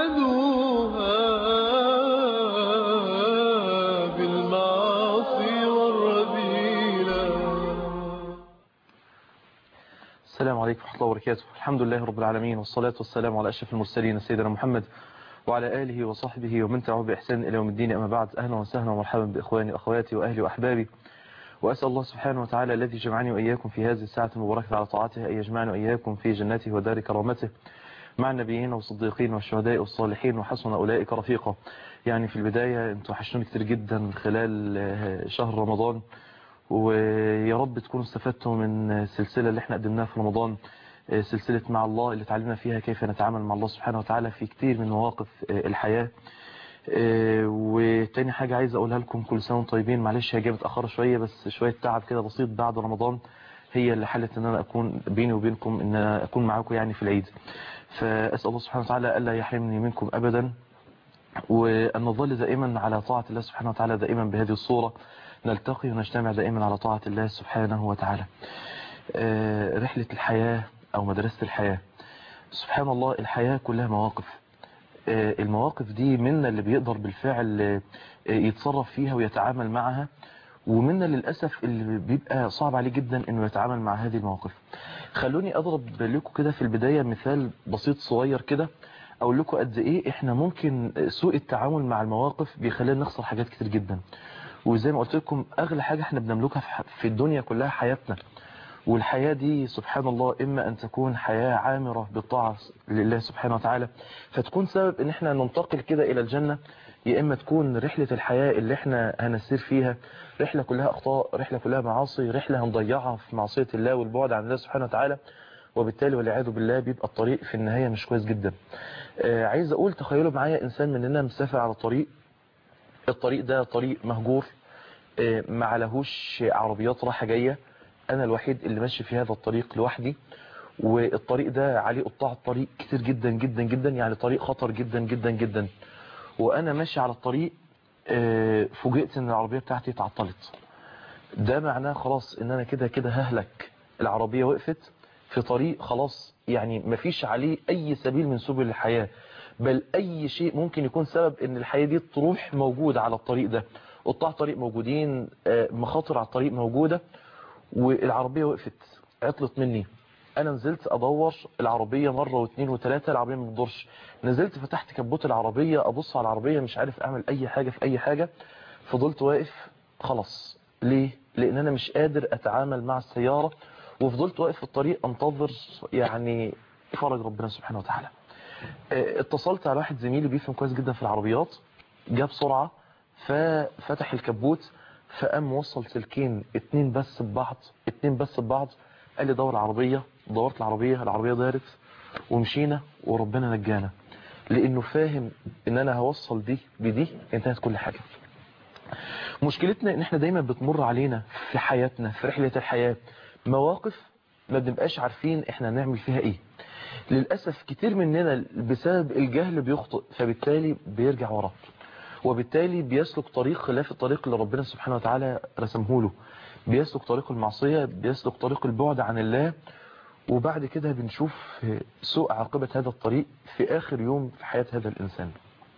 جاهدوها بالمعاصي والرذيلة السلام عليكم ورحمة الله وبركاته الحمد لله رب العالمين والصلاة والسلام على أشرف المرسلين سيدنا محمد وعلى آله وصحبه ومن تبعه بإحسان إلى يوم الدين أما بعد أهلا وسهلا ومرحبا بإخواني وأخواتي وأهلي وأحبابي وأسأل الله سبحانه وتعالى الذي جمعني وإياكم في هذه الساعة المباركة على طاعته أن يجمعنا وإياكم في جناته ودار كرامته مع النبيين والصديقين والشهداء والصالحين وحسن أولئك رفيقا يعني في البداية انتوا وحشتوني كتير جدا خلال شهر رمضان ويا رب تكونوا استفدتوا من السلسلة اللي احنا قدمناها في رمضان سلسلة مع الله اللي تعلمنا فيها كيف نتعامل مع الله سبحانه وتعالى في كتير من مواقف الحياة وتاني حاجة عايز اقولها لكم كل سنة وانتم طيبين معلش هي جايه متأخرة شوية بس شوية تعب كده بسيط بعد رمضان هي اللي حلت ان انا اكون بيني وبينكم ان انا اكون معاكم يعني في العيد فاسأل الله سبحانه وتعالى الا يحرمني منكم ابدا وأن نظل دائما على طاعة الله سبحانه وتعالى دائما بهذه الصورة نلتقي ونجتمع دائما على طاعة الله سبحانه وتعالى رحلة الحياة أو مدرسة الحياة سبحان الله الحياة كلها مواقف المواقف دي منا اللي بيقدر بالفعل يتصرف فيها ويتعامل معها ومنا للأسف اللي بيبقى صعب عليه جدا انه يتعامل مع هذه المواقف خلوني اضرب لكم كده في البداية مثال بسيط صغير كده اقول لكم قد ايه احنا ممكن سوء التعامل مع المواقف بيخلينا نخسر حاجات كتير جدا وزي ما قلت لكم اغلى حاجة احنا بنملكها في الدنيا كلها حياتنا والحياة دي سبحان الله إما أن تكون حياة عامرة بالطاعة لله سبحانه وتعالى فتكون سبب أن احنا ننتقل كده إلى الجنة يا إما تكون رحلة الحياة اللي احنا هنسير فيها رحلة كلها أخطاء رحلة كلها معاصي رحلة هنضيعها في معصية الله والبعد عن الله سبحانه وتعالى وبالتالي والعياذ بالله بيبقى الطريق في النهاية مش كويس جدا آه عايز أقول تخيلوا معايا إنسان مننا مسافر على طريق الطريق ده طريق مهجور آه ما عليهوش عربيات رايحه جايه انا الوحيد اللي ماشي في هذا الطريق لوحدي والطريق ده عليه قطاع الطريق كتير جدا جدا جدا يعني طريق خطر جدا جدا جدا وانا ماشي على الطريق فوجئت ان العربية بتاعتي اتعطلت ده معناه خلاص ان انا كده كده ههلك العربية وقفت في طريق خلاص يعني مفيش عليه اي سبيل من سبل الحياة بل اي شيء ممكن يكون سبب ان الحياة دي تروح موجودة على الطريق ده قطاع طريق موجودين مخاطر على الطريق موجودة والعربية وقفت عطلت مني انا نزلت ادور العربية مرة واثنين وثلاثة العربية ما بتدورش نزلت فتحت كبوت العربية ابص على العربية مش عارف اعمل اي حاجة في اي حاجة فضلت واقف خلاص ليه لان انا مش قادر اتعامل مع السيارة وفضلت واقف في الطريق انتظر يعني فرج ربنا سبحانه وتعالى اتصلت على واحد زميلي بيفهم كويس جدا في العربيات جاب بسرعة ففتح الكبوت فقام موصل سلكين اتنين بس ببعض اتنين بس ببعض قال لي دور العربية دورت العربية العربية دارت ومشينا وربنا نجانا لانه فاهم ان انا هوصل دي بدي انتهت كل حاجة مشكلتنا ان احنا دايما بتمر علينا في حياتنا في رحلة الحياة مواقف ما بنبقاش عارفين احنا نعمل فيها ايه للأسف كتير مننا بسبب الجهل بيخطئ فبالتالي بيرجع وراه وبالتالي بيسلك طريق خلاف الطريق اللي ربنا سبحانه وتعالى رسمه له بيسلك طريق المعصية بيسلك طريق البعد عن الله وبعد كده بنشوف سوء عاقبة هذا الطريق في آخر يوم في حياة هذا الإنسان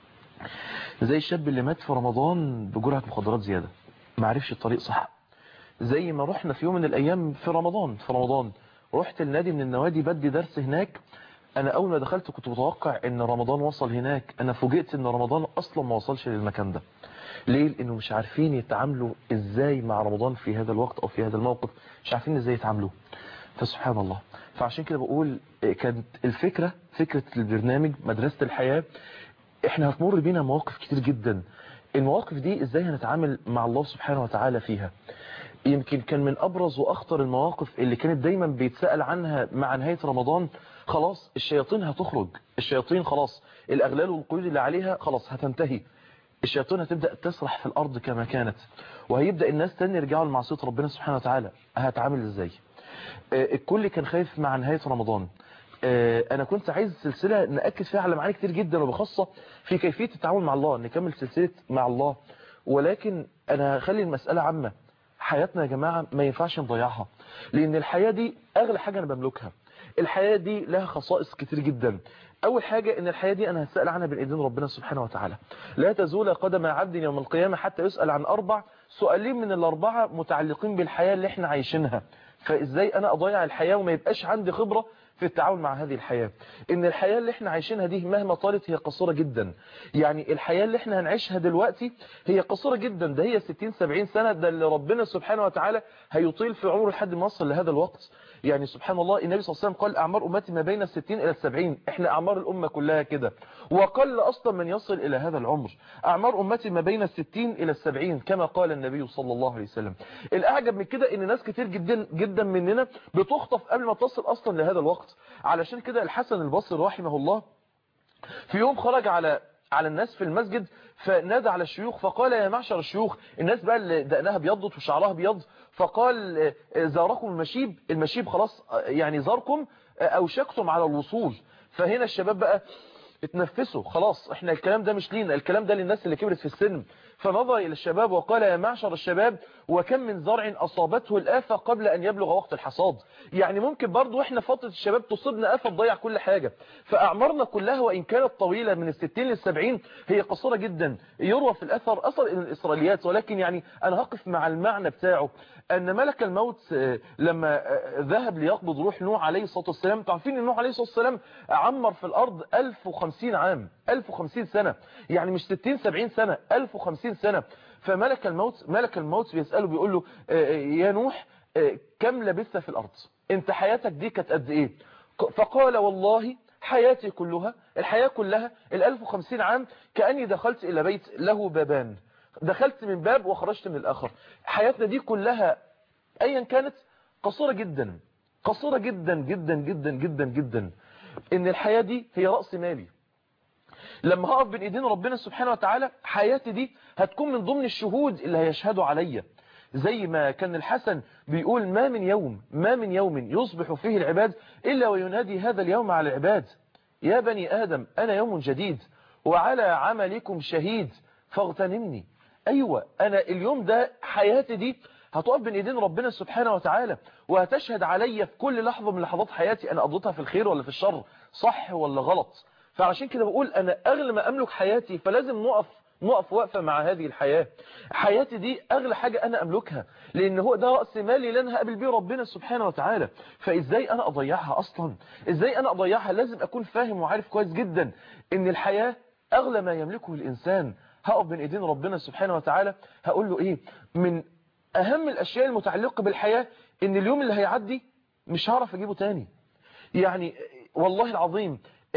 زي الشاب اللي مات في رمضان بجرعة مخدرات زيادة ما عرفش الطريق صح زي ما رحنا في يوم من الأيام في رمضان في رمضان رحت النادي من النوادي بدي درس هناك انا اول ما دخلت كنت متوقع ان رمضان وصل هناك انا فوجئت ان رمضان اصلا ما وصلش للمكان ده ليه لانه مش عارفين يتعاملوا ازاي مع رمضان في هذا الوقت او في هذا الموقف مش عارفين ازاي يتعاملوا فسبحان الله فعشان كده بقول كانت الفكرة فكرة البرنامج مدرسة الحياة احنا هتمر بينا مواقف كتير جدا المواقف دي ازاي هنتعامل مع الله سبحانه وتعالى فيها يمكن كان من ابرز واخطر المواقف اللي كانت دايما بيتسأل عنها مع نهاية رمضان خلاص الشياطين هتخرج الشياطين خلاص الاغلال والقيود اللي عليها خلاص هتنتهي الشياطين هتبدأ تسرح في الارض كما كانت وهيبدأ الناس تاني يرجعوا لمعصية ربنا سبحانه وتعالى هتعامل ازاي الكل كان خايف مع نهاية رمضان انا كنت عايز سلسلة نأكد فيها على معاني كتير جدا وبخاصة في كيفية التعامل مع الله نكمل سلسلة مع الله ولكن انا هخلي المسألة عامة حياتنا يا جماعة ما ينفعش نضيعها لان الحياة دي اغلى حاجة انا بملكها الحياة دي لها خصائص كتير جدا اول حاجة ان الحياة دي انا هسأل عنها بين ايدين ربنا سبحانه وتعالى لا تزول قدم عبد يوم القيامة حتى يسأل عن اربع سؤالين من الاربعة متعلقين بالحياة اللي احنا عايشينها فازاي انا اضيع الحياة وما يبقاش عندي خبرة في التعامل مع هذه الحياة ان الحياة اللي احنا عايشينها دي مهما طالت هي قصيرة جدا يعني الحياة اللي احنا هنعيشها دلوقتي هي قصيرة جدا ده هي 60 70 سنة ده اللي ربنا سبحانه وتعالى هيطيل في عمره لحد ما يصل لهذا الوقت يعني سبحان الله النبي صلى الله عليه وسلم قال اعمار امتي ما بين الستين الى السبعين احنا اعمار الامة كلها كده وقل اصلا من يصل الى هذا العمر اعمار امتي ما بين الستين الى السبعين كما قال النبي صلى الله عليه وسلم الاعجب من كده ان ناس كتير جدا جدا مننا بتخطف قبل ما تصل اصلا لهذا الوقت علشان كده الحسن البصري رحمه الله في يوم خرج على على الناس في المسجد فنادى على الشيوخ فقال يا معشر الشيوخ الناس بقى اللي دقنها بيضت وشعرها بيض فقال زاركم المشيب المشيب خلاص يعني زاركم اوشكتم على الوصول فهنا الشباب بقى اتنفسوا خلاص احنا الكلام ده مش لينا الكلام ده للناس اللي كبرت في السن فنظر إلى الشباب وقال يا معشر الشباب وكم من زرع أصابته الآفة قبل أن يبلغ وقت الحصاد يعني ممكن برضو إحنا فترة الشباب تصيبنا آفة تضيع كل حاجة فأعمارنا كلها وإن كانت طويلة من الستين للسبعين هي قصيرة جدا يروى في الأثر أثر إلى الإسرائيليات ولكن يعني أنا هقف مع المعنى بتاعه أن ملك الموت لما ذهب ليقبض روح نوح عليه الصلاة والسلام تعرفين أن نوح عليه الصلاة والسلام عمر في الأرض 1050 عام 1050 سنة يعني مش 60 70 سنة 1050 سنة فملك الموت ملك الموت بيسأله بيقول له يا نوح كم لبثت في الأرض انت حياتك دي كانت قد ايه فقال والله حياتي كلها الحياة كلها ال 1050 عام كأني دخلت إلى بيت له بابان دخلت من باب وخرجت من الآخر حياتنا دي كلها أيا كانت قصيرة جدا قصيرة جدا جدا جدا جدا جدا ان الحياة دي هي رأس مالي لما هقف بين ايدين ربنا سبحانه وتعالى حياتي دي هتكون من ضمن الشهود اللي هيشهدوا عليا زي ما كان الحسن بيقول ما من يوم ما من يوم يصبح فيه العباد إلا وينادي هذا اليوم على العباد يا بني آدم أنا يوم جديد وعلى عملكم شهيد فاغتنمني أيوة أنا اليوم ده حياتي دي هتقف بين ايدين ربنا سبحانه وتعالى وهتشهد عليا في كل لحظة من لحظات حياتي أنا قضيتها في الخير ولا في الشر صح ولا غلط فعشان كده بقول أنا أغلى ما أملك حياتي فلازم نقف نقف وقفة مع هذه الحياة حياتي دي أغلى حاجة أنا أملكها لأن هو ده رأس مالي اللي أنا هقابل بيه ربنا سبحانه وتعالى فإزاي أنا أضيعها أصلا إزاي أنا أضيعها لازم أكون فاهم وعارف كويس جدا إن الحياة أغلى ما يملكه الإنسان هقف بين إيدين ربنا سبحانه وتعالى هقول له إيه من أهم الأشياء المتعلقة بالحياة إن اليوم اللي هيعدي مش هعرف أجيبه تاني يعني والله العظيم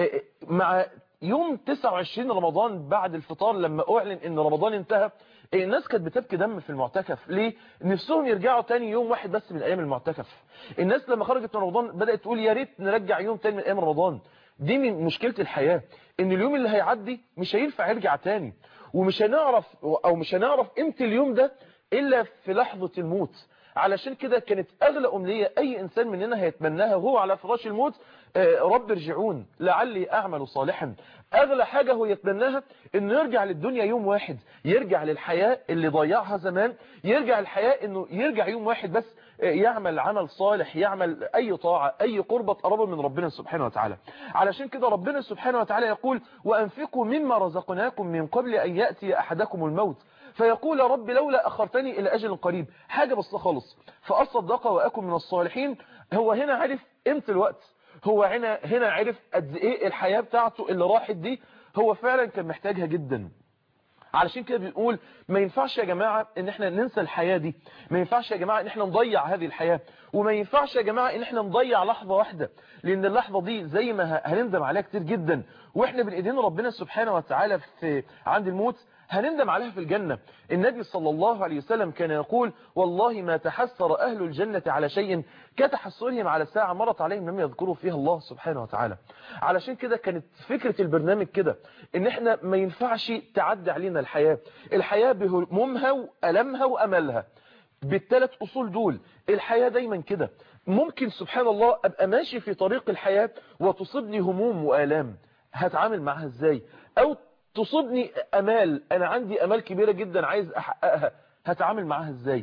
مع يوم 29 رمضان بعد الفطار لما اعلن ان رمضان انتهى الناس كانت بتبكي دم في المعتكف ليه نفسهم يرجعوا تاني يوم واحد بس من ايام المعتكف الناس لما خرجت من رمضان بدات تقول يا ريت نرجع يوم تاني من ايام رمضان دي من مشكله الحياه ان اليوم اللي هيعدي مش هينفع يرجع تاني ومش هنعرف او مش هنعرف امتى اليوم ده الا في لحظه الموت علشان كده كانت اغلى امنيه اي انسان مننا هيتمناها وهو على فراش الموت رب ارجعون لعلي اعمل صالحا اغلى حاجة هو يتمناها انه يرجع للدنيا يوم واحد يرجع للحياة اللي ضيعها زمان يرجع الحياة انه يرجع يوم واحد بس يعمل عمل صالح يعمل اي طاعة اي قربة تقربه من ربنا سبحانه وتعالى علشان كده ربنا سبحانه وتعالى يقول وانفقوا مما رزقناكم من قبل ان يأتي احدكم الموت فيقول يا رب لولا أخرتني إلى أجل قريب حاجة بس خالص فأصدق وأكن من الصالحين هو هنا عرف امتى الوقت هو هنا هنا عرف قد ايه الحياة بتاعته اللي راحت دي هو فعلا كان محتاجها جدا علشان كده بنقول ما ينفعش يا جماعة ان احنا ننسى الحياة دي ما ينفعش يا جماعة ان احنا نضيع هذه الحياة وما ينفعش يا جماعة ان احنا نضيع لحظة واحدة لان اللحظة دي زي ما هنندم عليها كتير جدا واحنا بين ايدين ربنا سبحانه وتعالى في عند الموت هنندم عليها في الجنة النبي صلى الله عليه وسلم كان يقول والله ما تحسر أهل الجنة على شيء كتحسرهم على ساعة مرت عليهم لم يذكروا فيها الله سبحانه وتعالى علشان كده كانت فكرة البرنامج كده ان احنا ما ينفعش تعدي علينا الحياة الحياة بهمومها وألمها وأملها بالثلاث أصول دول الحياة دايما كده ممكن سبحان الله أبقى ماشي في طريق الحياة وتصيبني هموم وآلام هتعامل معها ازاي أو تصيبني امال انا عندي امال كبيرة جدا عايز احققها هتعامل معاها ازاي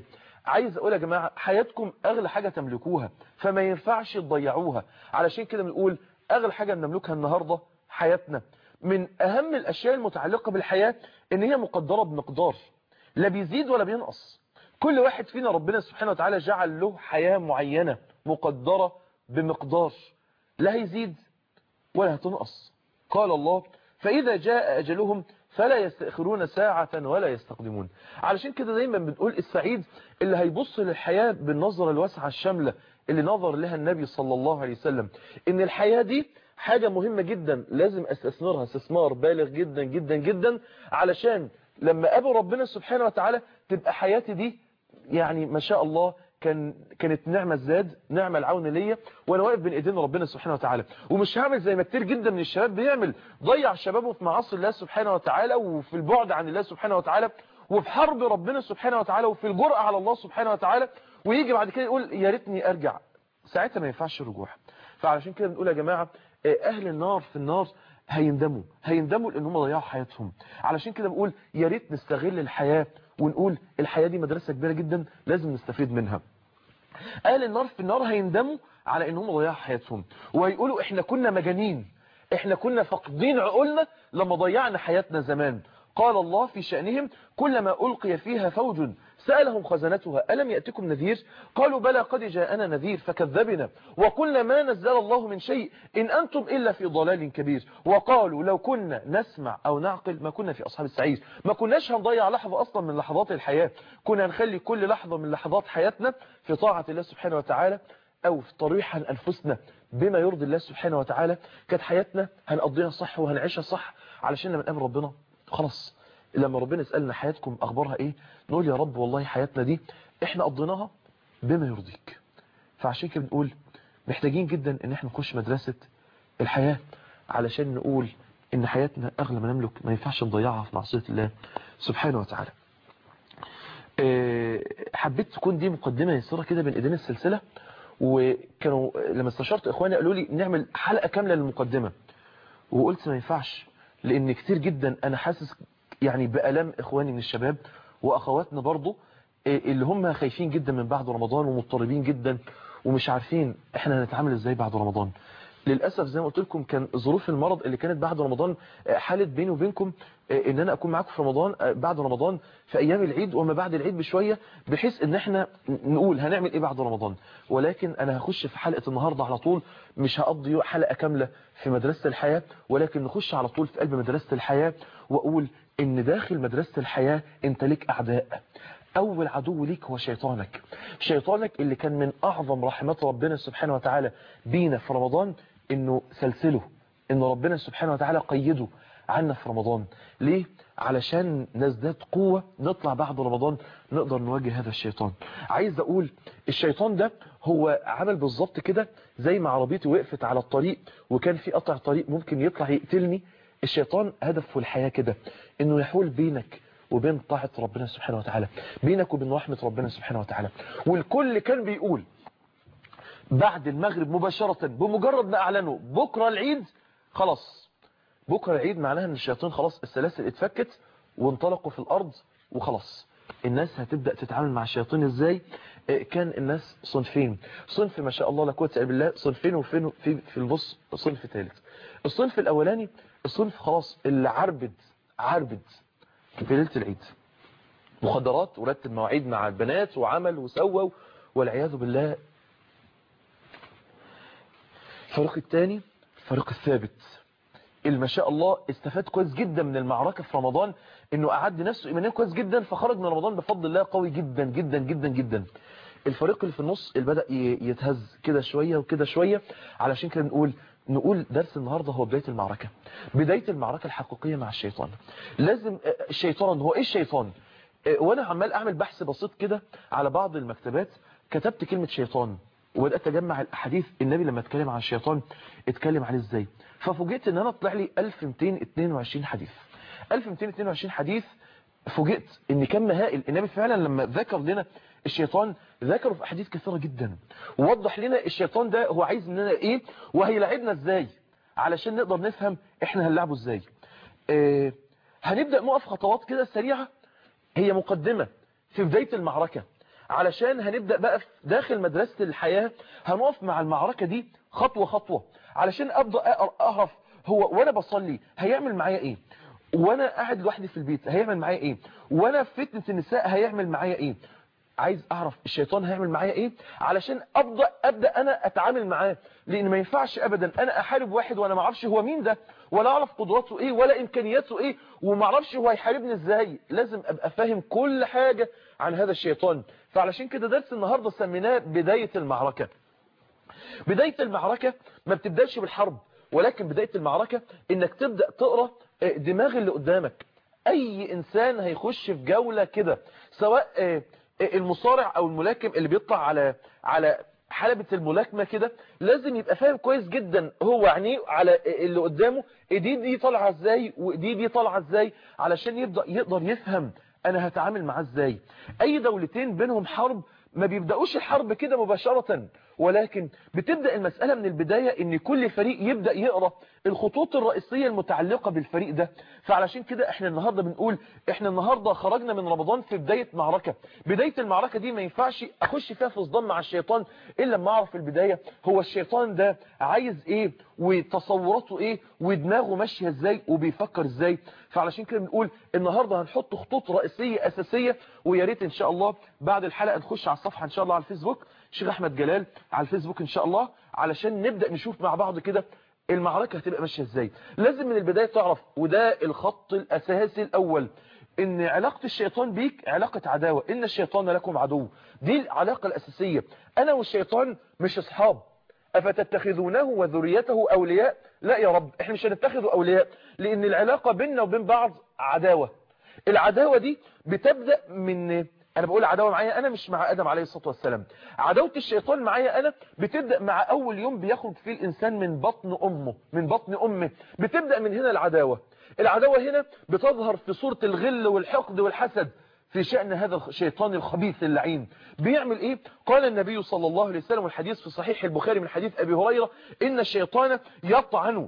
عايز اقول يا جماعة حياتكم اغلى حاجة تملكوها فما ينفعش تضيعوها علشان كده بنقول اغلى حاجة بنملكها النهاردة حياتنا من اهم الاشياء المتعلقة بالحياة ان هي مقدرة بمقدار لا بيزيد ولا بينقص كل واحد فينا ربنا سبحانه وتعالى جعل له حياة معينة مقدرة بمقدار لا هيزيد ولا هتنقص قال الله فإذا جاء أجلهم فلا يستأخرون ساعة ولا يستقدمون علشان كده دايما بنقول السعيد اللي هيبص للحياة بالنظرة الواسعة الشاملة اللي نظر لها النبي صلى الله عليه وسلم ان الحياة دي حاجة مهمة جدا لازم استثمرها استثمار بالغ جدا جدا جدا علشان لما قابل ربنا سبحانه وتعالى تبقى حياتي دي يعني ما شاء الله كان كانت نعمة زاد نعمة العون ليا وانا واقف بين ايدين ربنا سبحانه وتعالى ومش هعمل زي ما كتير جدا من الشباب بيعمل ضيع شبابه في معاصي الله سبحانه وتعالى وفي البعد عن الله سبحانه وتعالى وفي حرب ربنا سبحانه وتعالى وفي الجرأة على الله سبحانه وتعالى ويجي بعد كده يقول يا ريتني ارجع ساعتها ما ينفعش الرجوع فعلشان كده بنقول يا جماعة اهل النار في النار هيندموا هيندموا لان هم ضيعوا حياتهم علشان كده بقول يا ريت نستغل الحياة ونقول الحياة دي مدرسة كبيرة جدا لازم نستفيد منها اهل النار في النار هيندموا على ان هم ضيعوا حياتهم وهيقولوا احنا كنا مجانين احنا كنا فاقدين عقولنا لما ضيعنا حياتنا زمان قال الله في شأنهم كلما ألقي فيها فوج سألهم خزنتها ألم يأتكم نذير قالوا بلى قد جاءنا نذير فكذبنا وقلنا ما نزل الله من شيء إن أنتم إلا في ضلال كبير وقالوا لو كنا نسمع أو نعقل ما كنا في أصحاب السعير ما كناش هنضيع لحظة أصلا من لحظات الحياة كنا نخلي كل لحظة من لحظات حياتنا في طاعة الله سبحانه وتعالى أو في طريح عن أنفسنا بما يرضي الله سبحانه وتعالى كانت حياتنا هنقضيها صح وهنعيشها صح علشان لما نقابل ربنا خلاص لما ربنا يسألنا حياتكم أخبارها إيه نقول يا رب والله حياتنا دي إحنا قضيناها بما يرضيك فعشان كده بنقول محتاجين جدا إن إحنا نخش مدرسة الحياة علشان نقول إن حياتنا أغلى ما نملك ما ينفعش نضيعها في معصية الله سبحانه وتعالى حبيت تكون دي مقدمة يسيرة كده بين إيدين السلسلة وكانوا لما استشرت إخواني قالوا لي نعمل حلقة كاملة للمقدمة وقلت ما ينفعش لأن كتير جدا أنا حاسس يعني بألام إخواني من الشباب وأخواتنا برضو اللي هم خايفين جدا من بعد رمضان ومضطربين جدا ومش عارفين احنا هنتعامل ازاي بعد رمضان للأسف زي ما قلت لكم كان ظروف المرض اللي كانت بعد رمضان حالت بيني وبينكم ان انا اكون معاكم في رمضان بعد رمضان في ايام العيد وما بعد العيد بشوية بحيث ان احنا نقول هنعمل ايه بعد رمضان ولكن انا هخش في حلقة النهاردة على طول مش هقضي حلقة كاملة في مدرسة الحياة ولكن نخش على طول في قلب مدرسة الحياة واقول ان داخل مدرسة الحياة انت ليك اعداء اول عدو ليك هو شيطانك شيطانك اللي كان من اعظم رحمات ربنا سبحانه وتعالى بينا في رمضان انه سلسله ان ربنا سبحانه وتعالى قيده عنا في رمضان ليه علشان نزداد قوة نطلع بعد رمضان نقدر نواجه هذا الشيطان عايز اقول الشيطان ده هو عمل بالظبط كده زي ما عربيتي وقفت على الطريق وكان في قطع طريق ممكن يطلع يقتلني الشيطان هدفه الحياة كده انه يحول بينك وبين طاعة ربنا سبحانه وتعالى بينك وبين رحمة ربنا سبحانه وتعالى والكل كان بيقول بعد المغرب مباشرة بمجرد ما اعلنوا بكرة العيد خلاص بكرة العيد معناها ان الشياطين خلاص السلاسل اتفكت وانطلقوا في الارض وخلاص الناس هتبدأ تتعامل مع الشياطين ازاي كان الناس صنفين صنف ما شاء الله لا قوه الا بالله صنفين وفين في في النص صنف ثالث الصنف الاولاني الصنف خلاص اللي عربد عربد في ليله العيد مخدرات ورتب مواعيد مع البنات وعمل وسوى والعياذ بالله الفريق الثاني الفريق الثابت اللي ما شاء الله استفاد كويس جدا من المعركة في رمضان انه اعد نفسه ايمانيا كويس جدا فخرج من رمضان بفضل الله قوي جدا جدا جدا جدا الفريق اللي في النص اللي بدأ يتهز كده شوية وكده شوية علشان كده نقول نقول درس النهاردة هو بداية المعركة بداية المعركة الحقيقية مع الشيطان لازم الشيطان هو ايه الشيطان وانا عمال اعمل بحث بسيط كده على بعض المكتبات كتبت كلمة شيطان وبدأت أجمع الأحاديث النبي لما اتكلم عن الشيطان اتكلم عليه ازاي ففوجئت ان انا طلع لي 1222 حديث 1222 حديث فوجئت ان كم هائل النبي فعلا لما ذكر لنا الشيطان ذكره في احاديث كثيرة جدا ووضح لنا الشيطان ده هو عايز مننا ايه وهيلاعبنا ازاي علشان نقدر نفهم احنا هنلعبه ازاي اه هنبدأ نقف خطوات كده سريعة هي مقدمة في بداية المعركة علشان هنبدأ بقى في داخل مدرسة الحياة هنقف مع المعركة دي خطوة خطوة علشان أبدأ أعرف هو وأنا بصلي هيعمل معايا إيه وانا قاعد لوحدي في البيت هيعمل معايا ايه وانا في فتنه النساء هيعمل معايا ايه عايز اعرف الشيطان هيعمل معايا ايه علشان ابدا ابدا انا اتعامل معاه لان ما ينفعش ابدا انا احارب واحد وانا ما اعرفش هو مين ده ولا اعرف قدراته ايه ولا امكانياته ايه وما اعرفش هو هيحاربني ازاي لازم ابقى فاهم كل حاجه عن هذا الشيطان فعلشان كده درس النهارده سميناه بدايه المعركه بدايه المعركه ما بتبداش بالحرب ولكن بدايه المعركه انك تبدا تقرا دماغ اللي قدامك اي انسان هيخش في جولة كده سواء المصارع او الملاكم اللي بيطلع على على حلبة الملاكمة كده لازم يبقى فاهم كويس جدا هو عينيه على اللي قدامه ايديه دي طالعه ازاي وايديه دي طالعه ازاي علشان يبدا يقدر يفهم انا هتعامل معاه ازاي اي دولتين بينهم حرب ما بيبداوش الحرب كده مباشرة ولكن بتبدأ المسألة من البداية ان كل فريق يبدأ يقرأ الخطوط الرئيسية المتعلقة بالفريق ده فعلشان كده احنا النهاردة بنقول احنا النهاردة خرجنا من رمضان في بداية معركة بداية المعركة دي ما ينفعش اخش فيها في صدام مع الشيطان الا لما اعرف في البداية هو الشيطان ده عايز ايه وتصوراته ايه ودماغه ماشية ازاي وبيفكر ازاي فعلشان كده بنقول النهاردة هنحط خطوط رئيسية اساسية ويا ريت ان شاء الله بعد الحلقة نخش على الصفحة ان شاء الله على الفيسبوك شيخ احمد جلال على الفيسبوك ان شاء الله علشان نبدأ نشوف مع بعض كده المعركة هتبقى ماشية ازاي لازم من البداية تعرف وده الخط الاساسي الاول ان علاقة الشيطان بيك علاقة عداوة ان الشيطان لكم عدو دي العلاقة الاساسية انا والشيطان مش اصحاب افتتخذونه وذريته اولياء لا يا رب احنا مش هنتخذه اولياء لان العلاقة بيننا وبين بعض عداوة العداوة دي بتبدأ من انا بقول عداوة معايا انا مش مع ادم عليه الصلاة والسلام عداوة الشيطان معايا انا بتبدأ مع اول يوم بيخرج فيه الانسان من بطن امه من بطن امه بتبدأ من هنا العداوة العداوة هنا بتظهر في صورة الغل والحقد والحسد في شأن هذا الشيطان الخبيث اللعين بيعمل ايه قال النبي صلى الله عليه وسلم والحديث في صحيح البخاري من حديث ابي هريرة ان الشيطان يطعن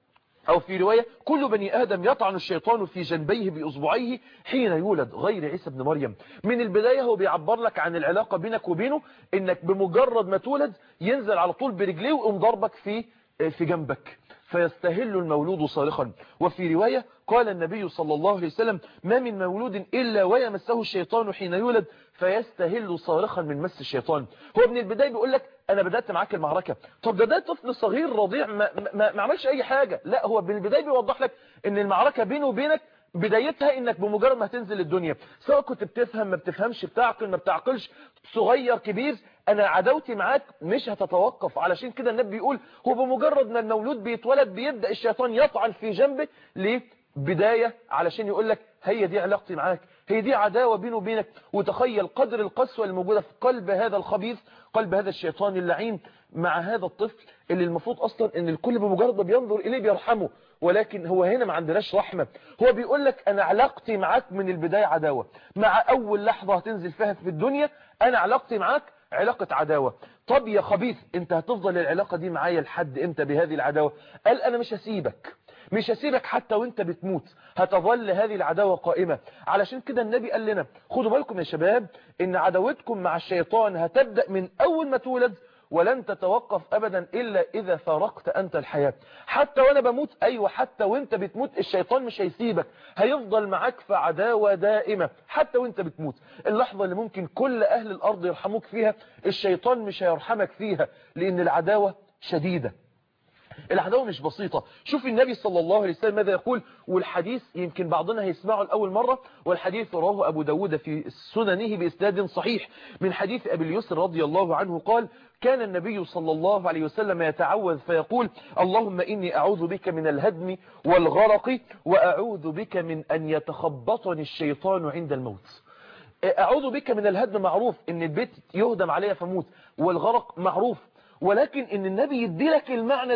أو في رواية كل بني آدم يطعن الشيطان في جنبيه بإصبعيه حين يولد غير عيسى بن مريم من البداية هو بيعبر لك عن العلاقة بينك وبينه إنك بمجرد ما تولد ينزل على طول برجليه ويقوم ضربك في في جنبك فيستهل المولود صارخا وفي رواية قال النبي صلى الله عليه وسلم ما من مولود إلا ويمسه الشيطان حين يولد فيستهل صارخا من مس الشيطان هو من البداية بيقول لك أنا بدأت معاك المعركة طب ده ده طفل صغير رضيع ما, ما, ما عملش أي حاجة لا هو من البداية بيوضح لك أن المعركة بينه وبينك بدايتها انك بمجرد ما هتنزل الدنيا سواء كنت بتفهم ما بتفهمش بتعقل ما بتعقلش صغير كبير انا عداوتي معاك مش هتتوقف علشان كده النبي بيقول هو بمجرد ما المولود بيتولد بيبدأ الشيطان يطعن في جنبه ليه بداية علشان يقول لك هي دي علاقتي معاك هي دي عداوة بينه وبينك وتخيل قدر القسوة الموجودة في قلب هذا الخبيث قلب هذا الشيطان اللعين مع هذا الطفل اللي المفروض اصلا ان الكل بمجرد ما بينظر اليه بيرحمه ولكن هو هنا ما عندناش رحمة هو بيقول لك انا علاقتي معاك من البداية عداوة مع اول لحظة هتنزل فيها في الدنيا انا علاقتي معاك علاقة عداوة طب يا خبيث انت هتفضل العلاقة دي معايا لحد امتى بهذه العداوة قال انا مش هسيبك مش هسيبك حتى وانت بتموت هتظل هذه العداوة قائمة علشان كده النبي قال لنا خدوا بالكم يا شباب ان عداوتكم مع الشيطان هتبدأ من اول ما تولد ولن تتوقف ابدا الا اذا فارقت انت الحياة حتى وانا بموت ايوه حتى وانت بتموت الشيطان مش هيسيبك هيفضل معاك في عداوة دائمة حتى وانت بتموت اللحظة اللي ممكن كل اهل الارض يرحموك فيها الشيطان مش هيرحمك فيها لان العداوة شديدة العداوة مش بسيطة شوف النبي صلى الله عليه وسلم ماذا يقول والحديث يمكن بعضنا هيسمعه لأول مرة والحديث رواه أبو داود في سننه بإسناد صحيح من حديث أبي اليسر رضي الله عنه قال كان النبي صلى الله عليه وسلم يتعوذ فيقول اللهم إني أعوذ بك من الهدم والغرق وأعوذ بك من أن يتخبطني الشيطان عند الموت أعوذ بك من الهدم معروف إن البيت يهدم عليها فموت والغرق معروف ولكن ان النبي يدي لك المعنى ده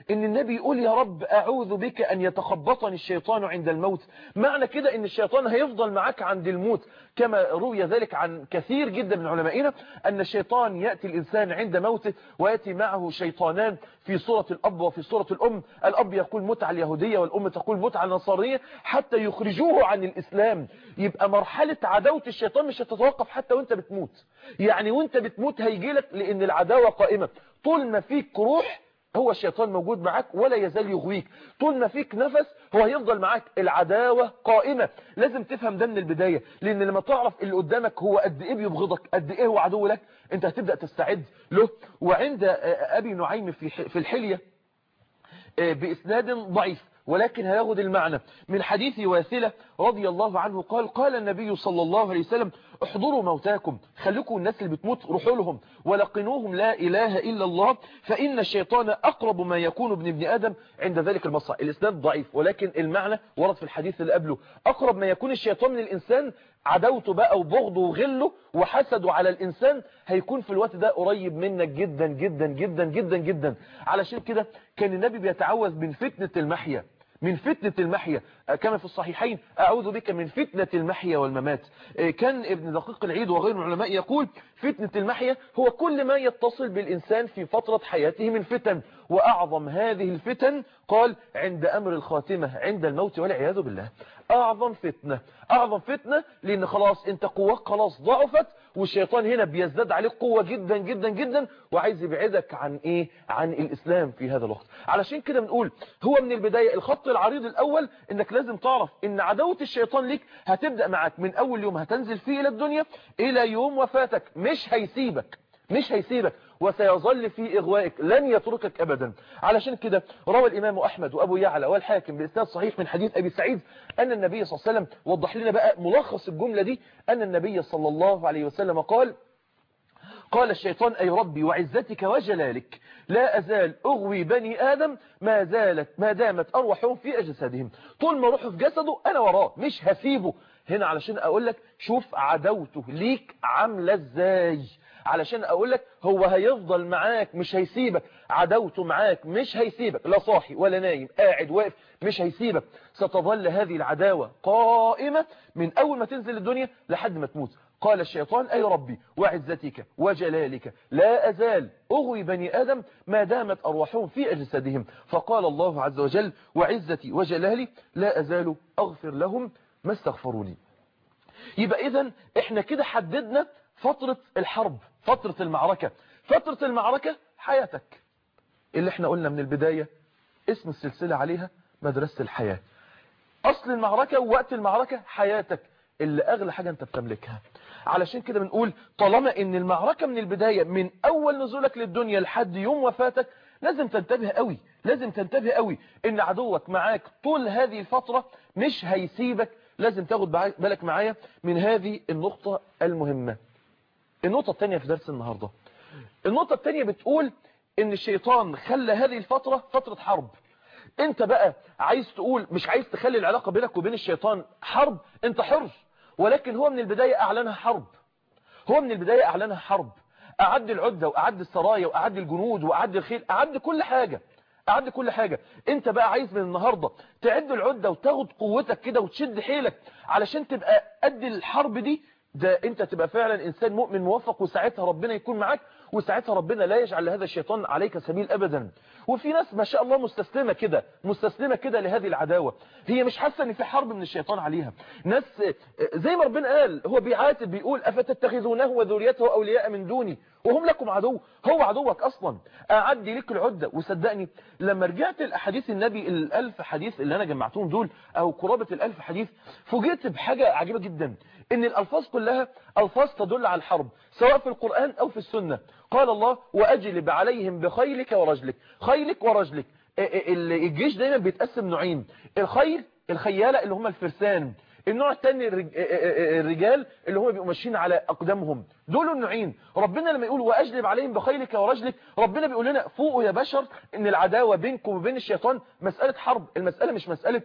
ان النبي يقول يا رب اعوذ بك ان يتخبطني الشيطان عند الموت معنى كده ان الشيطان هيفضل معاك عند الموت كما روي ذلك عن كثير جدا من علمائنا ان الشيطان يأتي الانسان عند موته ويأتي معه شيطانان في صورة الاب وفي صورة الام الاب يقول متعة اليهودية والام تقول متعة النصرانية حتى يخرجوه عن الاسلام يبقى مرحلة عداوة الشيطان مش هتتوقف حتى وانت بتموت يعني وانت بتموت هيجيلك لان العداوة قائمة طول ما فيك روح هو الشيطان موجود معاك ولا يزال يغويك طول ما فيك نفس هو هيفضل معاك العداوة قائمة لازم تفهم ده من البداية لان لما تعرف اللي قدامك هو قد ايه بيبغضك قد ايه هو عدو لك انت هتبدأ تستعد له وعند ابي نعيم في في الحلية باسناد ضعيف ولكن هياخد المعنى من حديث واثلة رضي الله عنه قال قال النبي صلى الله عليه وسلم احضروا موتاكم خليكم الناس اللي بتموت روحوا لهم ولقنوهم لا إله إلا الله فإن الشيطان أقرب ما يكون ابن ابن آدم عند ذلك المصع الإسناد ضعيف ولكن المعنى ورد في الحديث اللي قبله أقرب ما يكون الشيطان من الإنسان عداوته بقى وبغضه وغله وحسده على الإنسان هيكون في الوقت ده قريب منك جدا جدا جدا جدا جدا علشان كده كان النبي بيتعوذ من فتنة المحيا من فتنة المحيا كما في الصحيحين أعوذ بك من فتنة المحيا والممات كان ابن دقيق العيد وغيره من العلماء يقول فتنة المحيا هو كل ما يتصل بالإنسان في فترة حياته من فتن وأعظم هذه الفتن قال عند أمر الخاتمة عند الموت والعياذ بالله أعظم فتنة أعظم فتنة لأن خلاص أنت قواك خلاص ضعفت والشيطان هنا بيزداد عليك قوة جدا جدا جدا وعايز يبعدك عن إيه عن الإسلام في هذا الوقت علشان كده بنقول هو من البداية الخط العريض الأول إنك لازم تعرف إن عداوة الشيطان ليك هتبدأ معك من أول يوم هتنزل فيه إلى الدنيا إلى يوم وفاتك مش هيسيبك مش هيسيبك وسيظل في إغوائك لن يتركك أبدا علشان كده روى الإمام أحمد وأبو يعلى والحاكم بإسناد صحيح من حديث أبي سعيد أن النبي صلى الله عليه وسلم وضح لنا بقى ملخص الجملة دي أن النبي صلى الله عليه وسلم قال قال الشيطان أي ربي وعزتك وجلالك لا أزال أغوي بني آدم ما زالت ما دامت أرواحهم في أجسادهم طول ما روحه في جسده أنا وراه مش هسيبه هنا علشان أقول لك شوف عدوته ليك عاملة ازاي علشان اقول لك هو هيفضل معاك مش هيسيبك عدوته معاك مش هيسيبك لا صاحي ولا نايم قاعد واقف مش هيسيبك ستظل هذه العداوة قائمة من اول ما تنزل الدنيا لحد ما تموت قال الشيطان أي ربي وعزتك وجلالك لا أزال أغوي بني آدم ما دامت أرواحهم في أجسادهم فقال الله عز وجل وعزتي وجلالي لا أزال أغفر لهم ما استغفروني يبقى إذن إحنا كده حددنا فترة الحرب فترة المعركة فترة المعركة حياتك اللي احنا قلنا من البداية اسم السلسلة عليها مدرسة الحياة أصل المعركة ووقت المعركة حياتك اللي أغلى حاجة أنت بتملكها علشان كده بنقول طالما ان المعركة من البداية من أول نزولك للدنيا لحد يوم وفاتك لازم تنتبه قوي لازم تنتبه قوي ان عدوك معاك طول هذه الفترة مش هيسيبك لازم تاخد بالك معايا من هذه النقطة المهمة النقطة الثانية في درس النهاردة النقطة الثانية بتقول ان الشيطان خلى هذه الفترة فترة حرب انت بقى عايز تقول مش عايز تخلي العلاقة بينك وبين الشيطان حرب انت حر ولكن هو من البداية اعلنها حرب هو من البداية اعلنها حرب اعد العدة واعد السرايا واعد الجنود واعد الخيل اعد كل حاجة اعد كل حاجة انت بقى عايز من النهاردة تعد العدة وتاخد قوتك كده وتشد حيلك علشان تبقى قد الحرب دي ده انت تبقى فعلا انسان مؤمن موفق وساعتها ربنا يكون معاك وساعتها ربنا لا يجعل لهذا الشيطان عليك سبيل ابدا وفي ناس ما شاء الله مستسلمة كده مستسلمة كده لهذه العداوة هي مش حاسة ان في حرب من الشيطان عليها ناس زي ما ربنا قال هو بيعاتب بيقول افتتخذونه وذريته اولياء من دوني وهم لكم عدو هو عدوك اصلا اعدي لك العدة وصدقني لما رجعت الاحاديث النبي الالف حديث اللي انا جمعتهم دول او قرابة الالف حديث فوجئت بحاجة عجيبة جدا ان الالفاظ كلها الفاظ تدل على الحرب سواء في القرآن او في السنة قال الله واجلب عليهم بخيلك ورجلك خيلك ورجلك الجيش دايما بيتقسم نوعين الخيل الخيالة اللي هم الفرسان النوع الثاني الرجال اللي هم بيبقوا ماشيين على اقدامهم دول النوعين ربنا لما يقول واجلب عليهم بخيلك ورجلك ربنا بيقول لنا فوقوا يا بشر ان العداوه بينكم وبين الشيطان مساله حرب المساله مش مساله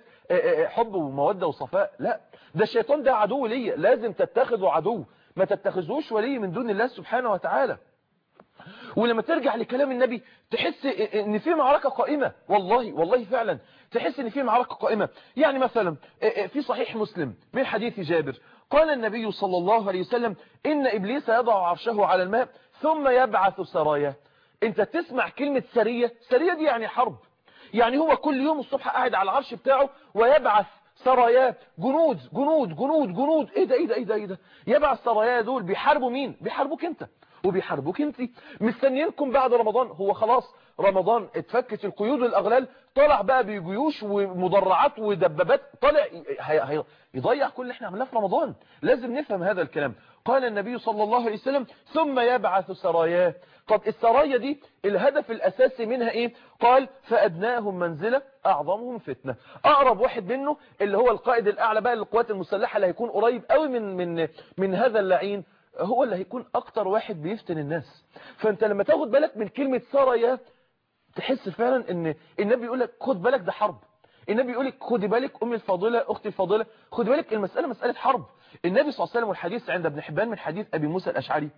حب وموده وصفاء لا ده الشيطان ده عدو ليا لازم تتخذوا عدو ما تتخذوش ولي من دون الله سبحانه وتعالى ولما ترجع لكلام النبي تحس ان في معركة قائمة والله والله فعلا تحس ان في معركة قائمة يعني مثلا في صحيح مسلم من حديث جابر قال النبي صلى الله عليه وسلم إن إبليس يضع عرشه على الماء ثم يبعث سرايا انت تسمع كلمة سرية سرية دي يعني حرب يعني هو كل يوم الصبح قاعد على العرش بتاعه ويبعث سرايا جنود جنود جنود جنود ايه ده ايه ده ايه ده ايه ده يبعث سرايا دول بيحاربوا مين بيحاربوك انت وبيحاربوك انت مستنيينكم بعد رمضان هو خلاص رمضان اتفكت القيود والاغلال طلع بقى بجيوش ومدرعات ودبابات طلع هي هي يضيع كل اللي احنا عملناه في رمضان لازم نفهم هذا الكلام قال النبي صلى الله عليه وسلم ثم يبعث سراياه طب السرايا دي الهدف الاساسي منها ايه قال فادناهم منزله اعظمهم فتنه اقرب واحد منه اللي هو القائد الاعلى بقى للقوات المسلحه اللي هيكون قريب قوي من من من هذا اللعين هو اللي هيكون اكتر واحد بيفتن الناس فانت لما تاخد بالك من كلمة سرايا تحس فعلا ان النبي يقول لك خد بالك ده حرب النبي يقول لك خدي بالك امي الفاضله اختي الفاضله خدي بالك المساله مساله حرب النبي صلى الله عليه وسلم والحديث عند ابن حبان من حديث ابي موسى الاشعري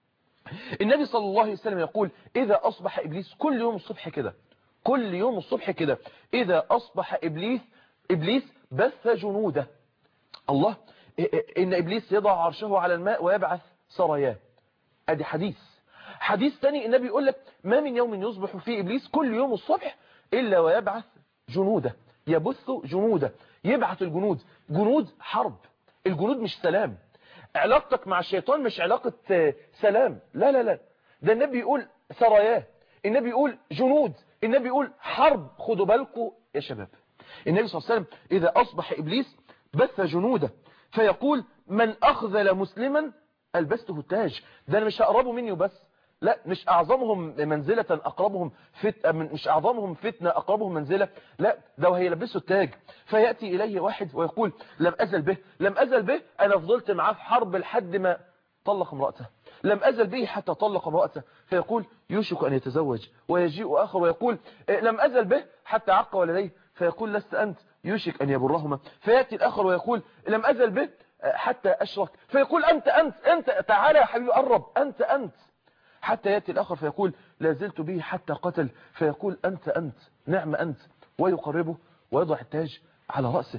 النبي صلى الله عليه وسلم يقول اذا اصبح ابليس كل يوم الصبح كده كل يوم الصبح كده اذا اصبح ابليس ابليس بث جنوده الله ان ابليس يضع عرشه على الماء ويبعث سراياه ادي حديث حديث تاني النبي يقول لك ما من يوم يصبح فيه ابليس كل يوم الصبح الا ويبعث جنوده يبث جنوده يبعث الجنود جنود حرب الجنود مش سلام علاقتك مع الشيطان مش علاقة سلام لا لا لا ده النبي يقول سراياه النبي يقول جنود النبي يقول حرب خدوا بالكم يا شباب النبي صلى الله عليه وسلم إذا أصبح إبليس بث جنوده فيقول من أخذل مسلما ألبسته التاج ده أنا مش هقربه مني وبس لا مش أعظمهم منزلة أقربهم فت... مش أعظمهم فتنة أقربهم منزلة لا ده هيلبسه التاج فيأتي إليه واحد ويقول لم أزل به لم أزل به أنا فضلت معاه في حرب لحد ما طلق امرأته لم أزل به حتى طلق امرأته فيقول يوشك أن يتزوج ويجيء آخر ويقول لم أزل به حتى عق ولديه فيقول لست أنت يوشك أن يبرهما فيأتي الآخر ويقول لم أزل به حتى أشرك فيقول أنت أنت أنت تعالى يا حبيبي قرب أنت أنت حتى يأتي الآخر فيقول لا زلت به حتى قتل فيقول أنت أنت نعم أنت ويقربه ويضع التاج على رأسه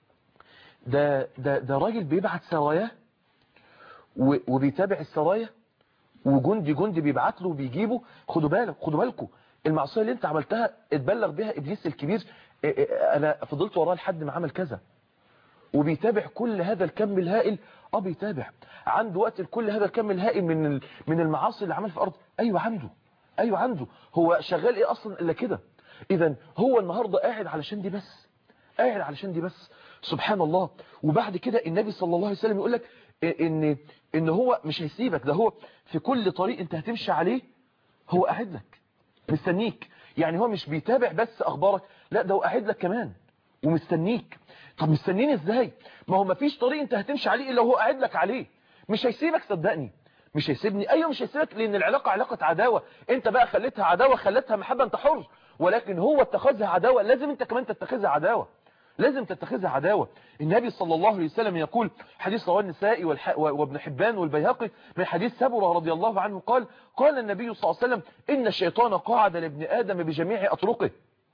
ده, ده, ده راجل بيبعت سراياه وبيتابع السرايا وجندي جندي بيبعت له وبيجيبه خدوا بالك خدوا بالكم المعصيه اللي انت عملتها اتبلغ بها ابليس الكبير انا فضلت وراه لحد ما عمل كذا وبيتابع كل هذا الكم الهائل اه بيتابع عنده وقت لكل هذا الكم الهائل من من المعاصي اللي عمل في الارض ايوه عنده ايوه عنده هو شغال ايه اصلا الا كده اذا هو النهارده قاعد علشان دي بس قاعد علشان دي بس سبحان الله وبعد كده النبي صلى الله عليه وسلم يقول لك ان ان هو مش هيسيبك ده هو في كل طريق انت هتمشي عليه هو قاعد لك مستنيك يعني هو مش بيتابع بس اخبارك لا ده هو قاعد لك كمان ومستنيك طب مستنيني ازاي ما هو مفيش طريق انت هتمشي عليه الا هو قاعد لك عليه مش هيسيبك صدقني مش هيسيبني ايوه مش هيسيبك لان العلاقه علاقه عداوه انت بقى خليتها عداوه خليتها محبه انت حر ولكن هو اتخذها عداوه لازم انت كمان تتخذها عداوه لازم تتخذها عداوة النبي صلى الله عليه وسلم يقول حديث رواه النسائي والح... وابن حبان والبيهقي من حديث سبرة رضي الله عنه قال قال النبي صلى الله عليه وسلم إن الشيطان قاعد لابن آدم بجميع أطرقه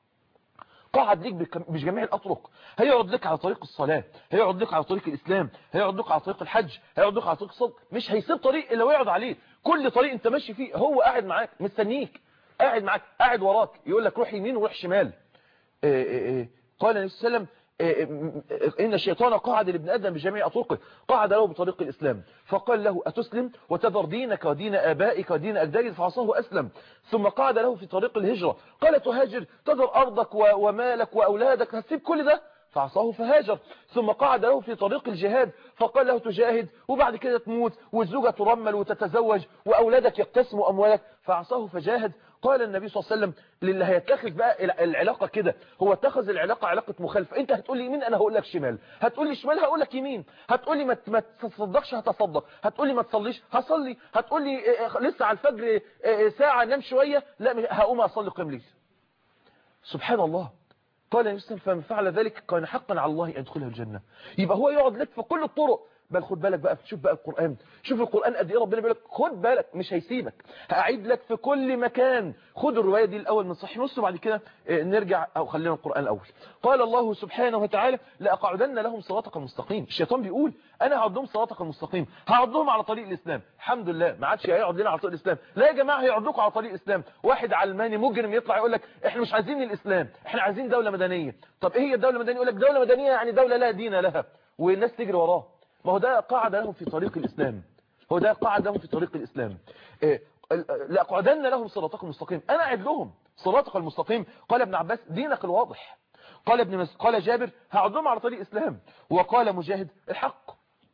قاعد ليك بجميع الأطرق هيقعد لك على طريق الصلاة هيقعد لك على طريق الإسلام هيقعد لك على طريق الحج هيقعد لك على طريق الصدق مش هيسيب طريق إلا ويقعد عليه كل طريق انت ماشي فيه هو قاعد معاك مستنيك قاعد معاك قاعد وراك يقول لك روح يمين وروح شمال إيه إيه إيه. قال النبي صلى الله عليه وسلم إن الشيطان قاعد لابن آدم بجميع أطرقه قاعد له بطريق الإسلام فقال له أتسلم وتذر دينك ودين آبائك ودين أجدادك فعصاه أسلم ثم قاعد له في طريق الهجرة قال تهاجر تذر أرضك ومالك وأولادك هتسيب كل ده فعصاه فهاجر ثم قعد له في طريق الجهاد فقال له تجاهد وبعد كده تموت والزوجة ترمل وتتزوج وأولادك يقتسموا أموالك فعصاه فجاهد قال النبي صلى الله عليه وسلم للي هيتخذ بقى العلاقة كده هو اتخذ العلاقة علاقة مخالفة انت هتقول لي يمين انا هقول لك شمال هتقول لي شمال هقول لك يمين هتقول لي ما ما تصدقش هتصدق هتقول لي ما تصليش هصلي هتقول لي لسه على الفجر ساعة نام شوية لا هقوم اصلي قيام ليل سبحان الله قال النبي صلى الله عليه وسلم فمن فعل ذلك كان حقا على الله ان يدخله الجنة يبقى هو يقعد لك في كل الطرق بل خد بالك بقى شوف بقى القرآن شوف القرآن قد ايه ربنا بيقول لك خد بالك مش هيسيبك هأعيد لك في كل مكان خد الرواية دي الأول من صحيح مسلم وبعد كده آه، نرجع أو خلينا القرآن الأول قال الله سبحانه وتعالى لأقعدن لهم صراطك المستقيم الشيطان بيقول أنا هقعد لهم صراطك المستقيم هقعد لهم على طريق الإسلام الحمد لله ما عادش هيقعد لنا على طريق الإسلام لا يا جماعة هيقعد لكم على طريق الإسلام واحد علماني مجرم يطلع يقول لك احنا مش عايزين الإسلام احنا عايزين دولة مدنية طب ايه هي الدولة المدنية يقول لك دولة مدنية يعني دولة لا دين لها والناس تجري وراه ما هو ده قاعدة لهم في طريق الإسلام هو ده قاعدة لهم في طريق الإسلام إيه، ال- لأقعدن لهم صراطك المستقيم أنا أعد لهم صراطك المستقيم قال ابن عباس دينك الواضح قال ابن مس... قال جابر هقعد لهم على طريق الإسلام وقال مجاهد الحق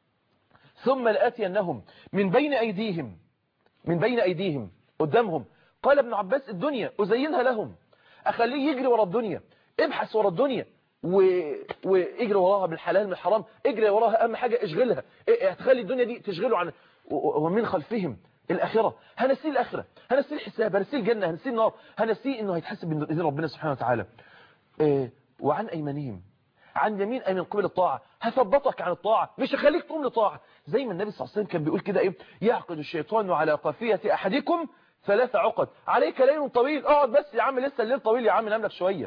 ثم لآتينهم من بين أيديهم من بين أيديهم قدامهم قال ابن عباس الدنيا أزينها لهم أخليه يجري ورا الدنيا ابحث ورا الدنيا و... واجري وراها بالحلال من الحرام اجري وراها أهم حاجة اشغلها إيه- هتخلي الدنيا دي تشغله عن و- ومن خلفهم الآخرة هنسيه الآخرة هنسيه الحساب هنسيه الجنة هنسيه النار هنسيه إنه هيتحسب من إذن ربنا سبحانه وتعالى إيه، وعن أيمانهم عن يمين أي من قبل الطاعة هثبطك عن الطاعة مش هخليك تقوم لطاعة زي ما النبي صلى الله عليه وسلم كان بيقول كده إيه يعقد الشيطان على قافية أحدكم ثلاث عقد عليك ليل طويل اقعد بس يا عم لسه الليل طويل يا عم نام لك شوية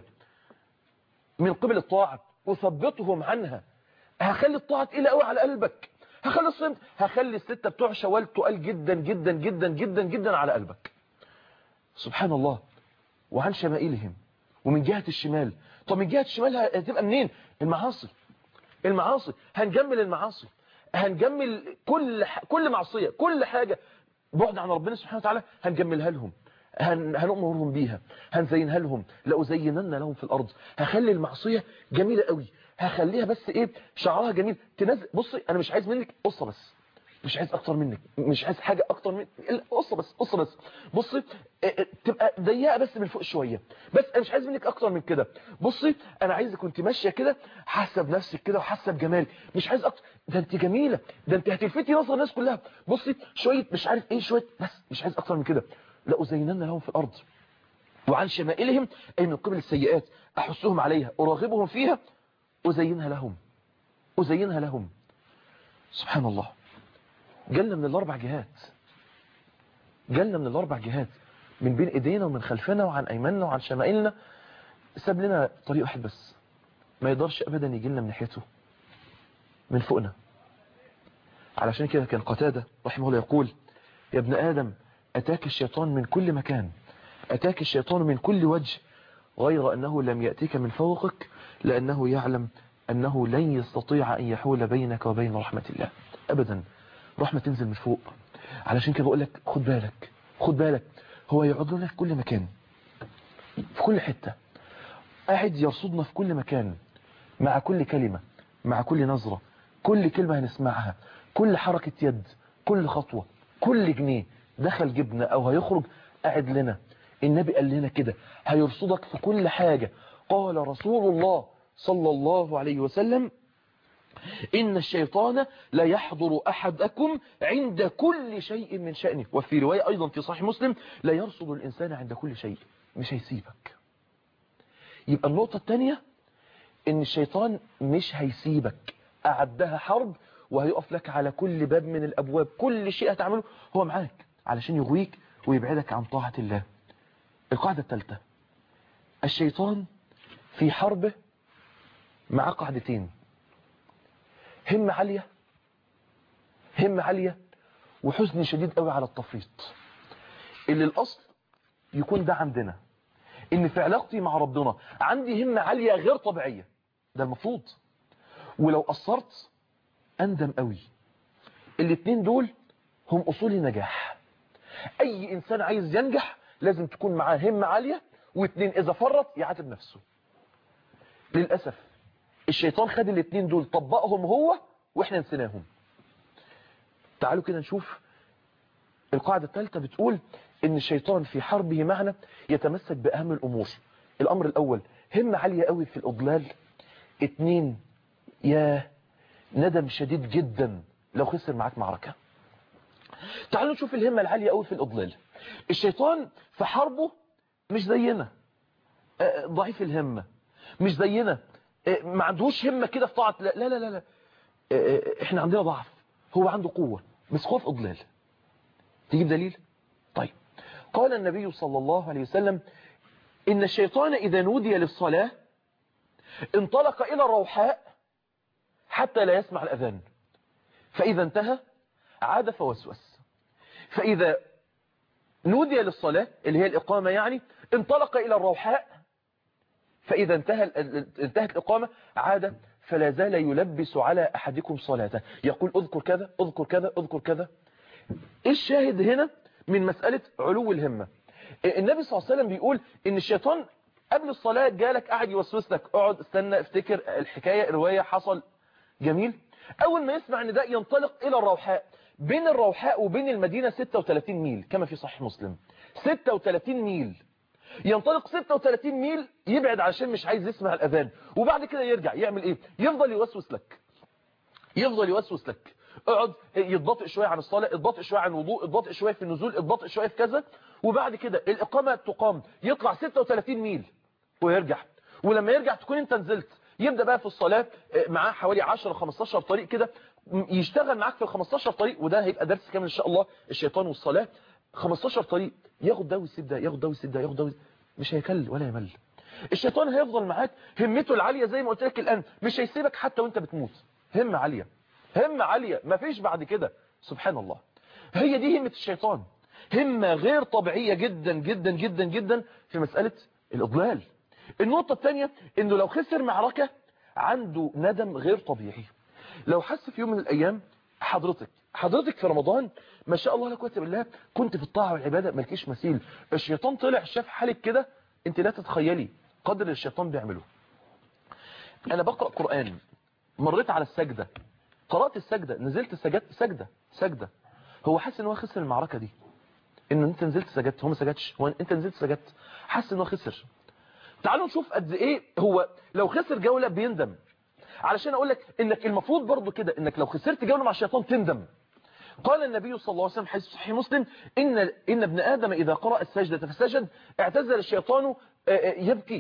من قبل الطاعة وثبطهم عنها هخلي الطاعة تقيلة قوي على قلبك هخلي الصمت هخلي الستة بتوع شوال تقال جدا جدا جدا جدا جدا على قلبك سبحان الله وعن شمائلهم ومن جهة الشمال طب من جهة الشمال هتبقى منين المعاصي المعاصي هنجمل المعاصي هنجمل كل ح... كل معصية كل حاجة بعد عن ربنا سبحانه وتعالى هنجملها لهم هن... هنأمرهم بيها هنزينها لهم لأزينن لهم في الأرض هخلي المعصية جميلة قوي هخليها بس ايه شعرها جميل تنزل بصي انا مش عايز منك قصة بس مش عايز اكتر منك مش عايز حاجة اكتر من لا، قصة بس قصة بس بصي اه، اه، تبقى ضيقة بس من فوق شوية بس انا مش عايز منك اكتر من كده بصي انا عايزك كنت ماشية كده حاسة بنفسك كده وحاسة بجمال مش عايز اكتر ده انت جميلة ده انت هتلفتي نظر الناس كلها بصي شوية مش عارف ايه شوية بس مش عايز اكتر من كده لا ازينن لهم في الارض وعن شمائلهم أي من قبل السيئات أحسهم عليها أراغبهم فيها أزينها لهم أزينها لهم سبحان الله جالنا من الأربع جهات جالنا من الأربع جهات من بين إيدينا ومن خلفنا وعن أيماننا وعن شمائلنا ساب لنا طريق واحد بس ما يقدرش أبدا يجي لنا من ناحيته من فوقنا علشان كده كان قتادة رحمه الله يقول يا ابن آدم أتاك الشيطان من كل مكان أتاك الشيطان من كل وجه غير أنه لم يأتيك من فوقك لأنه يعلم أنه لن يستطيع أن يحول بينك وبين رحمة الله أبدا رحمة تنزل من فوق علشان كده بقول لك خد بالك خد بالك هو يعود لنا في كل مكان في كل حتة قاعد يرصدنا في كل مكان مع كل كلمة مع كل نظرة كل كلمة هنسمعها كل حركة يد كل خطوة كل جنيه دخل جبنا أو هيخرج قاعد لنا النبي قال لنا كده هيرصدك في كل حاجة قال رسول الله صلى الله عليه وسلم إن الشيطان لا يحضر أحدكم عند كل شيء من شأنه وفي رواية أيضا في صحيح مسلم لا يرصد الإنسان عند كل شيء مش هيسيبك يبقى النقطة الثانية إن الشيطان مش هيسيبك أعدها حرب وهيقف لك على كل باب من الأبواب كل شيء هتعمله هو معاك علشان يغويك ويبعدك عن طاعة الله القاعدة الثالثة الشيطان في حربه مع قاعدتين همة عالية همة عالية وحزن شديد قوي على التفريط اللي الأصل يكون ده عندنا ان في علاقتي مع ربنا عندي همة عالية غير طبيعية ده المفروض ولو قصرت أندم قوي الاتنين دول هم أصول النجاح أي إنسان عايز ينجح لازم تكون معاه همة عالية واتنين إذا فرط يعاتب نفسه للأسف الشيطان خد الاتنين دول طبقهم هو وإحنا نسيناهم تعالوا كده نشوف القاعدة الثالثة بتقول ان الشيطان في حربه معنا يتمسك بأهم الأمور الأمر الأول همة عالية قوي في الأضلال اتنين يا ندم شديد جدا لو خسر معاك معركة تعالوا نشوف الهمة العالية قوي في الأضلال الشيطان في حربه مش زينا آه، ضعيف الهمة مش زينا آه، ما عندهوش همة كده في طاعة لا لا لا لا آه، احنا عندنا ضعف هو عنده قوة بس خوف إضلال تجيب دليل طيب قال النبي صلى الله عليه وسلم إن الشيطان إذا نودي للصلاة انطلق إلى الروحاء حتى لا يسمع الأذان فإذا انتهى عاد فوسوس فإذا نودي للصلاة اللي هي الإقامة يعني انطلق إلى الروحاء فإذا انتهى انتهت الإقامة عاد فلا زال يلبس على أحدكم صلاته يقول اذكر كذا اذكر كذا اذكر كذا إيه الشاهد هنا من مسألة علو الهمة النبي صلى الله عليه وسلم بيقول إن الشيطان قبل الصلاة جالك قاعد يوسوس لك اقعد استنى افتكر الحكاية رواية حصل جميل أول ما يسمع ان ده ينطلق إلى الروحاء بين الروحاء وبين المدينة 36 ميل كما في صحيح مسلم 36 ميل ينطلق 36 ميل يبعد عشان مش عايز يسمع الأذان وبعد كده يرجع يعمل إيه يفضل يوسوس لك يفضل يوسوس لك اقعد يتبطئ شوية عن الصلاة اتبطئ شوية عن الوضوء اتبطئ شوية في النزول اتبطئ شوية في كذا وبعد كده الإقامة تقام يطلع 36 ميل ويرجع ولما يرجع تكون انت نزلت يبدأ بقى في الصلاة معاه حوالي 10 15 طريق كده يشتغل معاك في ال 15 طريق وده هيبقى درس كامل ان شاء الله الشيطان والصلاة 15 طريق ياخد ده ويسيب ده ياخد ده ويسيب ده ياخد ده مش هيكل ولا يمل الشيطان هيفضل معاك همته العالية زي ما قلت لك الآن مش هيسيبك حتى وانت بتموت همة عالية همة عالية مفيش بعد كده سبحان الله هي دي همة الشيطان همة غير طبيعية جدا جدا جدا جدا في مسألة الإضلال النقطة الثانية انه لو خسر معركة عنده ندم غير طبيعي لو حس في يوم من الأيام حضرتك حضرتك في رمضان ما شاء الله لا قوه بالله كنت في الطاعة والعبادة مالكيش مثيل الشيطان طلع شاف حالك كده انت لا تتخيلي قدر الشيطان بيعمله انا بقرأ قرآن مريت على السجدة قرأت السجدة نزلت سجدت سجدة سجدة هو حاسس ان هو خسر المعركة دي ان انت نزلت سجدت هو ما سجدش هو انت نزلت سجدت حاسس ان هو خسر تعالوا نشوف قد ايه هو لو خسر جولة بيندم علشان اقول لك انك المفروض برضو كده انك لو خسرت جولة مع الشيطان تندم قال النبي صلى الله عليه وسلم حيث صحيح مسلم إن, إن ابن آدم إذا قرأ السجدة فسجد اعتزل الشيطان يبكي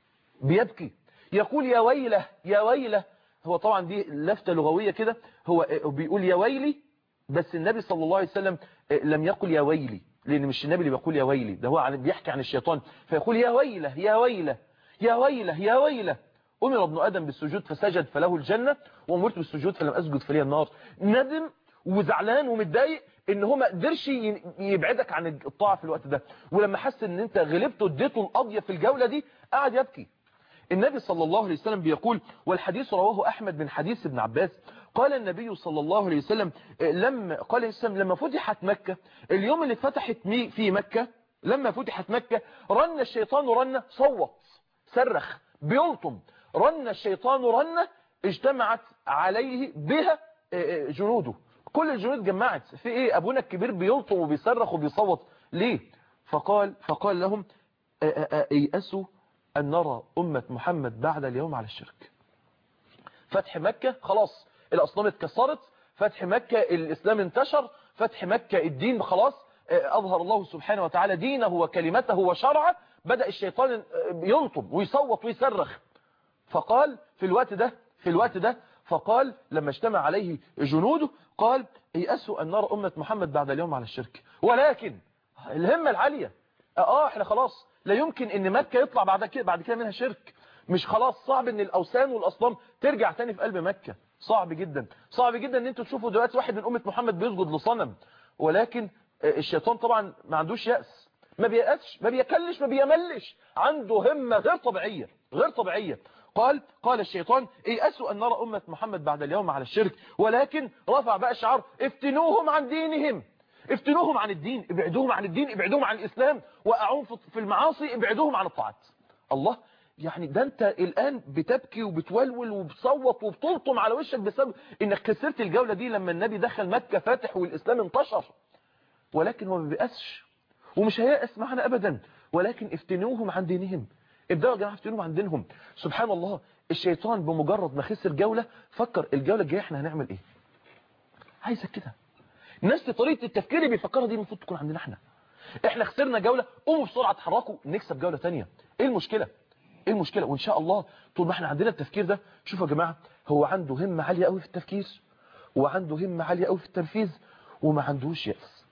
بيبكي يقول يا ويله يا ويله هو طبعا دي لفتة لغوية كده هو بيقول يا ويلي بس النبي صلى الله عليه وسلم لم يقل يا ويلي لأن مش النبي اللي بيقول يا ويلي ده هو عن بيحكي عن الشيطان فيقول يا ويله يا ويله يا ويله يا ويله أمر ابن آدم بالسجود فسجد فله الجنة وأمرت بالسجود فلم أسجد فلي النار ندم وزعلان ومتضايق ان هو ما قدرش يبعدك عن الطاعه في الوقت ده ولما حس ان انت غلبته اديته القضيه في الجوله دي قعد يبكي النبي صلى الله عليه وسلم بيقول والحديث رواه احمد من حديث ابن عباس قال النبي صلى الله عليه وسلم لما قال السلام لما فتحت مكة اليوم اللي فتحت في مكة لما فتحت مكة رن الشيطان رنة صوت صرخ بيلطم رن الشيطان رنة اجتمعت عليه بها جنوده كل الجنود جمعت في ايه ابونا الكبير بيلطم وبيصرخ وبيصوت ليه فقال فقال لهم ايأسوا ان نرى امة محمد بعد اليوم على الشرك فتح مكة خلاص الاصنام اتكسرت فتح مكة الاسلام انتشر فتح مكة الدين خلاص اظهر الله سبحانه وتعالى دينه وكلمته وشرعه بدأ الشيطان يلطم ويصوت ويصرخ فقال في الوقت ده في الوقت ده فقال لما اجتمع عليه جنوده قال يأسوا أن نرى أمة محمد بعد اليوم على الشرك ولكن الهمة العالية اه احنا خلاص لا يمكن ان مكة يطلع بعد كده بعد كده منها شرك مش خلاص صعب ان الاوثان والاصنام ترجع تاني في قلب مكة صعب جدا صعب جدا ان انتوا تشوفوا دلوقتي واحد من امة محمد بيسجد لصنم ولكن الشيطان طبعا ما عندوش يأس ما بيأسش ما بيكلش ما بيملش عنده همة غير طبيعية غير طبيعية قال قال الشيطان ايأسوا أن نرى أمة محمد بعد اليوم على الشرك ولكن رفع بقى شعار افتنوهم عن دينهم افتنوهم عن الدين ابعدوهم عن الدين ابعدوهم عن الإسلام وقعوهم في المعاصي ابعدوهم عن الطاعات الله يعني ده انت الآن بتبكي وبتولول وبتصوت وبتلطم على وشك بسبب انك خسرت الجولة دي لما النبي دخل مكة فاتح والإسلام انتشر ولكن هو ما بيأسش ومش هيأس معنا أبدا ولكن افتنوهم عن دينهم ابدأوا يا جماعة افتنوهم عن دينهم سبحان الله الشيطان بمجرد ما خسر جولة فكر الجولة الجاية احنا هنعمل ايه عايزك كده نفس طريقة التفكير اللي بيفكرها دي المفروض تكون عندنا احنا احنا خسرنا جولة قوموا بسرعة اتحركوا نكسب جولة تانية ايه المشكلة ايه المشكلة وان شاء الله طول ما احنا عندنا التفكير ده شوفوا يا جماعة هو عنده همة عالية قوي في التفكير وعنده همة عالية قوي في التنفيذ وما عندهوش يأس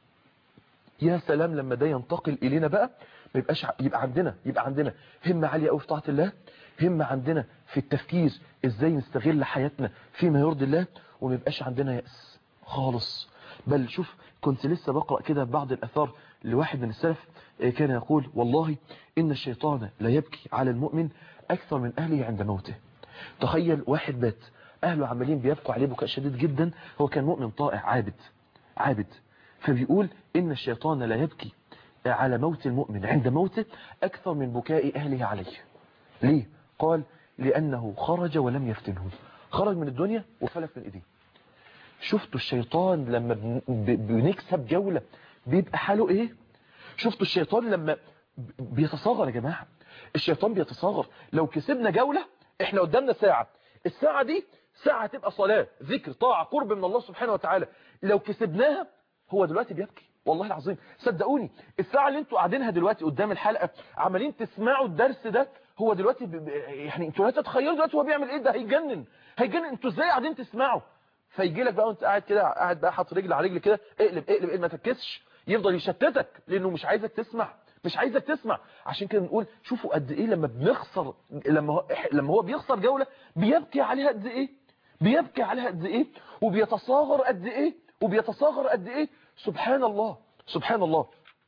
يا سلام لما ده ينتقل إلينا بقى ما يبقاش ع- يبقى عندنا يبقى عندنا همة عالية قوي في طاعة الله همة عندنا في التفكير ازاي نستغل حياتنا فيما يرضي الله وما يبقاش عندنا يأس خالص بل شوف كنت لسه بقرأ كده بعض الأثار لواحد من السلف آه، كان يقول والله إن الشيطان لا يبكي على المؤمن أكثر من أهله عند موته تخيل واحد بات أهله عمالين بيبكوا عليه بكاء شديد جدا هو كان مؤمن طائع عابد عابد فبيقول إن الشيطان لا يبكي على موت المؤمن عند موته أكثر من بكاء أهله عليه ليه؟ قال لأنه خرج ولم يفتنهم خرج من الدنيا وفلت من إيديه شفتوا الشيطان لما بن- ب- بنكسب جولة بيبقى حاله إيه؟ شفتوا الشيطان لما ب- بيتصاغر يا جماعة الشيطان بيتصاغر لو كسبنا جولة احنا قدامنا ساعة الساعة دي ساعة تبقى صلاة ذكر طاعة قرب من الله سبحانه وتعالى لو كسبناها هو دلوقتي بيبكي والله العظيم صدقوني الساعة اللي انتوا قاعدينها دلوقتي قدام الحلقة عمالين تسمعوا الدرس ده هو دلوقتي ب... ب- يعني انتوا لا تتخيلوا دلوقتي هو بيعمل ايه ده هيجنن هيجنن انتوا ازاي قاعدين تسمعوا فيجي لك بقى وانت قاعد كده قاعد بقى حاطط رجل على رجل كده اقلب اقلب اقلب ما تركزش يفضل يشتتك لانه مش عايزك تسمع مش عايزك تسمع عشان كده نقول شوفوا قد ايه لما بنخسر لما هو لما هو بيخسر جولة بيبكي عليها قد ايه بيبكي عليها قد ايه وبيتصاغر قد ايه وبيتصاغر قد ايه سبحان الله سبحان الله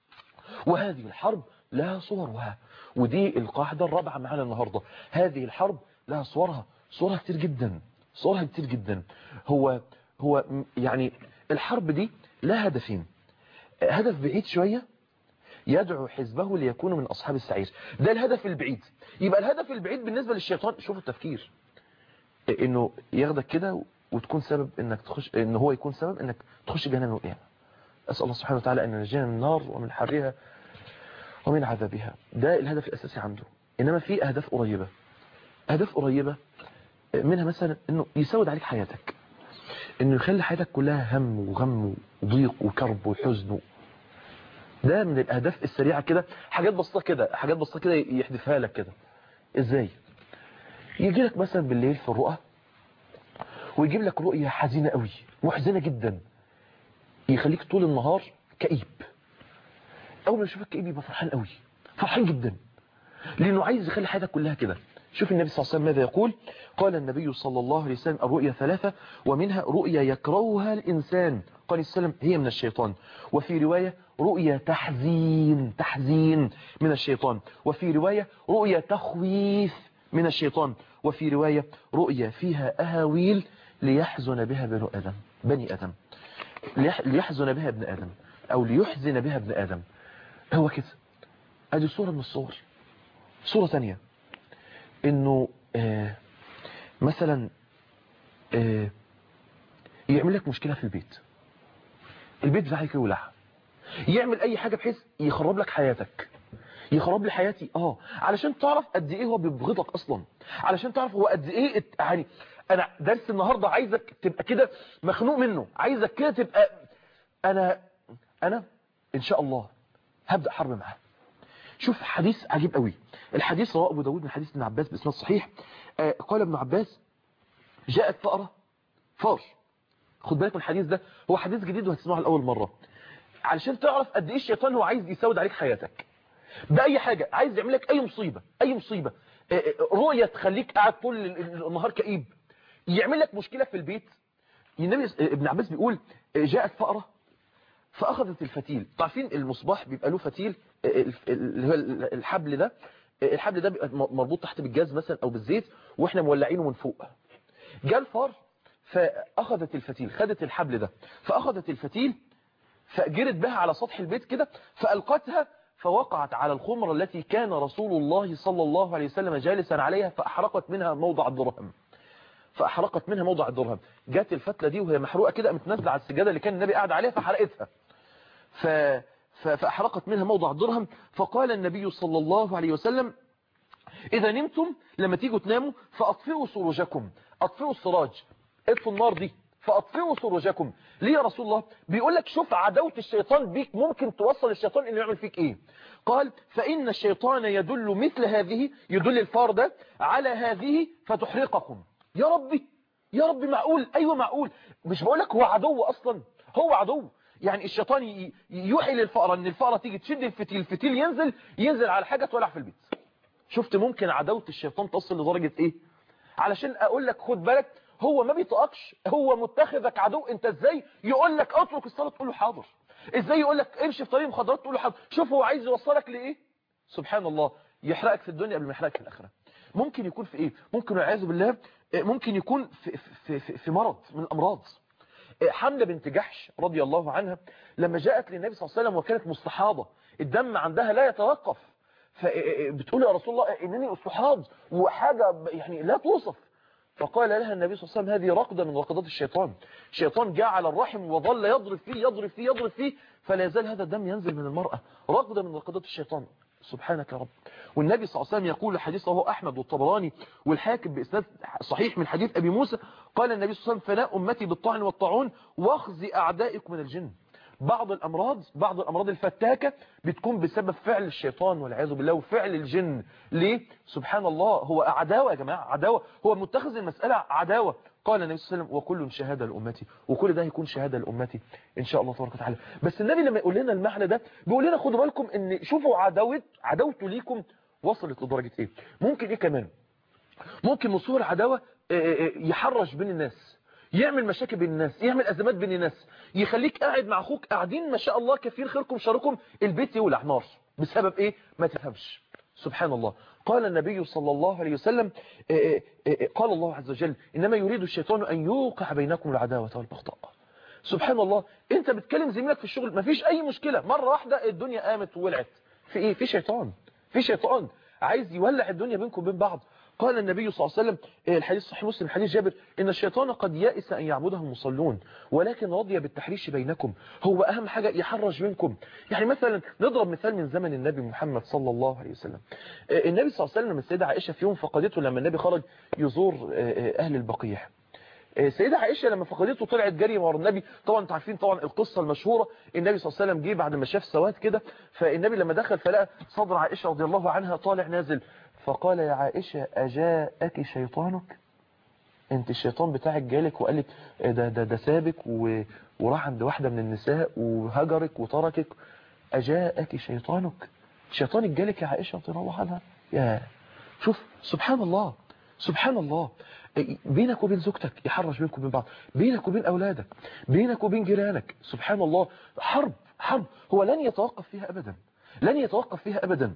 وهذه الحرب لها صورها ودي القاعدة الرابعة معانا النهاردة هذه الحرب لها صورها صورها كتير جدا صورها كتير جدا هو هو م- يعني الحرب دي لها هدفين هدف بعيد شوية يدعو حزبه ليكونوا من أصحاب السعير ده الهدف البعيد يبقى الهدف البعيد بالنسبة للشيطان شوفوا التفكير انه ياخدك كده وتكون سبب انك تخش ان هو يكون سبب انك تخش جهنم القيامة اسال الله سبحانه وتعالى ان ينجينا من النار ومن حرها ومن عذابها ده الهدف الاساسي عنده انما في اهداف قريبة اهداف قريبة منها مثلا انه يسود عليك حياتك انه يخلي حياتك كلها هم وغم وضيق وكرب وحزن ده من الاهداف السريعة كده حاجات بسيطة كده حاجات بسيطة كده يحدثها لك كده ازاي يجي لك مثلا بالليل في الرؤى ويجيب لك رؤية حزينة قوي محزنة جدا يخليك طول النهار كئيب اول ما يشوفك كئيب يبقى فرحان قوي فرحان جدا لانه عايز يخلي حياتك كلها كده شوف النبي صلى الله عليه وسلم ماذا يقول قال النبي صلى الله عليه وسلم الرؤيا ثلاثة ومنها رؤيا يكرهها الإنسان قال السلام هي من الشيطان وفي رواية رؤيا تحزين تحزين من الشيطان وفي رواية رؤيا تخويف من الشيطان وفي رواية رؤيا فيها أهاويل ليحزن بها بنو آدم بني آدم ليح- ليحزن بها ابن آدم أو ليحزن بها ابن آدم هو كده ادي صورة من الصور صورة تانية انه آه مثلا آه يعمل لك مشكلة في البيت البيت بتاعك يولع يعمل اي حاجة بحيث يخرب لك حياتك يخرب لي حياتي اه علشان تعرف قد ايه هو بيبغضك اصلا علشان تعرف هو قد ايه ات- يعني انا درس النهارده عايزك تبقى كده مخنوق منه عايزك كده تبقى انا انا ان شاء الله هبدا حرب معاه شوف حديث عجيب قوي الحديث رواه ابو داود من حديث ابن عباس باسناد صحيح آه قال ابن عباس جاءت فأرة فار خد بالك من الحديث ده هو حديث جديد وهتسمعه لاول مره علشان تعرف قد ايه الشيطان هو عايز يسود عليك حياتك باي حاجه عايز يعمل لك اي مصيبه اي مصيبه آه، آه، رؤيه تخليك قاعد طول ال- ال- النهار كئيب يعمل لك مشكله في البيت النبي ابن عباس بيقول آه، جاءت فأرة فأخذت الفتيل تعرفين المصباح بيبقى له فتيل آه، الف- اللي هو الحبل ده آه، الحبل ده بيبقى م- مربوط تحت بالجاز مثلا او بالزيت واحنا مولعينه من فوق جاء الفار فأخذت الفتيل خدت الحبل ده فأخذت الفتيل فأجرت بها على سطح البيت كده فألقتها فوقعت على الخمرة التي كان رسول الله صلى الله عليه وسلم جالسا عليها فأحرقت منها موضع الدرهم فأحرقت منها موضع الدرهم جات الفتلة دي وهي محروقة كده قامت نازله على السجادة اللي كان النبي قاعد عليها فحرقتها ف... ف... فأحرقت منها موضع الدرهم فقال النبي صلى الله عليه وسلم إذا نمتم لما تيجوا تناموا فأطفئوا سروجكم أطفئوا السراج اطفوا النار دي فأطفئوا سروجكم ليه يا رسول الله بيقول لك شوف عداوة الشيطان بيك ممكن توصل الشيطان انه يعمل فيك ايه قال فإن الشيطان يدل مثل هذه يدل الفار ده على هذه فتحرقكم يا ربي يا رب معقول ايوه معقول مش بقول لك هو عدو اصلا هو عدو يعني الشيطان ي- يوحي للفأرة ان الفأرة تيجي تشد الفتيل الفتيل ينزل ينزل على حاجة تولع في البيت شفت ممكن عداوة الشيطان تصل لدرجة ايه علشان اقول لك خد بالك هو ما بيطاقش هو متخذك عدو انت ازاي يقول لك اترك الصلاة تقول له حاضر ازاي يقول لك امشي في طريق المخدرات تقول له حاضر شوف هو عايز يوصلك لايه سبحان الله يحرقك في الدنيا قبل ما يحرقك في الاخره ممكن يكون في ايه ممكن والعياذ بالله آه، ممكن يكون في في في, في مرض من الامراض آه، حمله بنت جحش رضي الله عنها لما جاءت للنبي صلى الله عليه وسلم وكانت مستحاضه الدم عندها لا يتوقف فبتقول يا رسول الله انني استحاض وحاجه ب- يعني لا توصف فقال لها النبي صلى الله عليه وسلم هذه رقدة من رقدات الشيطان الشيطان جاء على الرحم وظل يضرب فيه يضرب فيه يضرب فيه فلا يزال هذا الدم ينزل من المرأة رقدة من رقدات الشيطان سبحانك يا رب والنبي صلى الله عليه وسلم يقول حديث رواه أحمد والطبراني والحاكم بإسناد صحيح من حديث أبي موسى قال النبي صلى الله عليه وسلم فناء أمتي بالطعن والطاعون واخذ أعدائكم من الجن بعض الأمراض بعض الأمراض الفتاكة بتكون بسبب فعل الشيطان والعياذ بالله وفعل الجن ليه سبحان الله هو عداوة يا جماعة عداوة هو متخذ المسألة عداوة قال النبي صلى الله عليه وسلم وكل شهادة لأمتي وكل ده هيكون شهادة لأمتي إن شاء الله تبارك وتعالى بس النبي لما يقول لنا المعنى ده بيقول لنا خدوا بالكم إن شوفوا عداوة عداوته ليكم وصلت لدرجة إيه ممكن إيه كمان ممكن من صور العداوة آه، آه، يحرش بين الناس يعمل مشاكل بين الناس يعمل أزمات بين الناس يخليك قاعد مع أخوك قاعدين ما شاء الله كثير خيركم شركم البيت يولع نار بسبب إيه ما تفهمش سبحان الله قال النبي صلى الله عليه وسلم آه، آه، آه، قال الله عز وجل إنما يريد الشيطان أن يوقع بينكم العداوة والبغضاء سبحان الله انت بتكلم زميلك في الشغل مفيش اي مشكلة مرة واحدة الدنيا قامت وولعت في ايه في شيطان في شيطان عايز يولع الدنيا بينكم وبين بعض قال النبي صلى الله عليه وسلم آه، الحديث صحيح مسلم حديث جابر ان الشيطان قد يأس ان يعبده المصلون ولكن رضي بالتحريش بينكم هو اهم حاجة يحرج بينكم يعني مثلا نضرب مثال من زمن النبي محمد صلى الله عليه وسلم آه، النبي صلى الله عليه وسلم السيدة عائشة في يوم فقدته لما النبي خرج يزور آه، آه، اهل البقيع سيدة عائشة لما فقدته طلعت جري ورا النبي طبعا انتوا عارفين طبعا القصة المشهورة النبي صلى الله عليه وسلم جه بعد ما شاف سواد كده فالنبي لما دخل فلقى صدر عائشة رضي الله عنها طالع نازل فقال يا عائشة أجاءك شيطانك انت الشيطان بتاعك جالك وقال لك ده ده ده سابك و- وراح عند واحدة من النساء وهجرك وتركك أجاءك شيطانك شيطانك جالك يا عائشة رضي الله عنها يا شوف سبحان الله سبحان الله بينك وبين زوجتك يحرش بينك وبين بعض بينك وبين أولادك بينك وبين جيرانك سبحان الله حرب حرب هو لن يتوقف فيها أبدا لن يتوقف فيها أبدا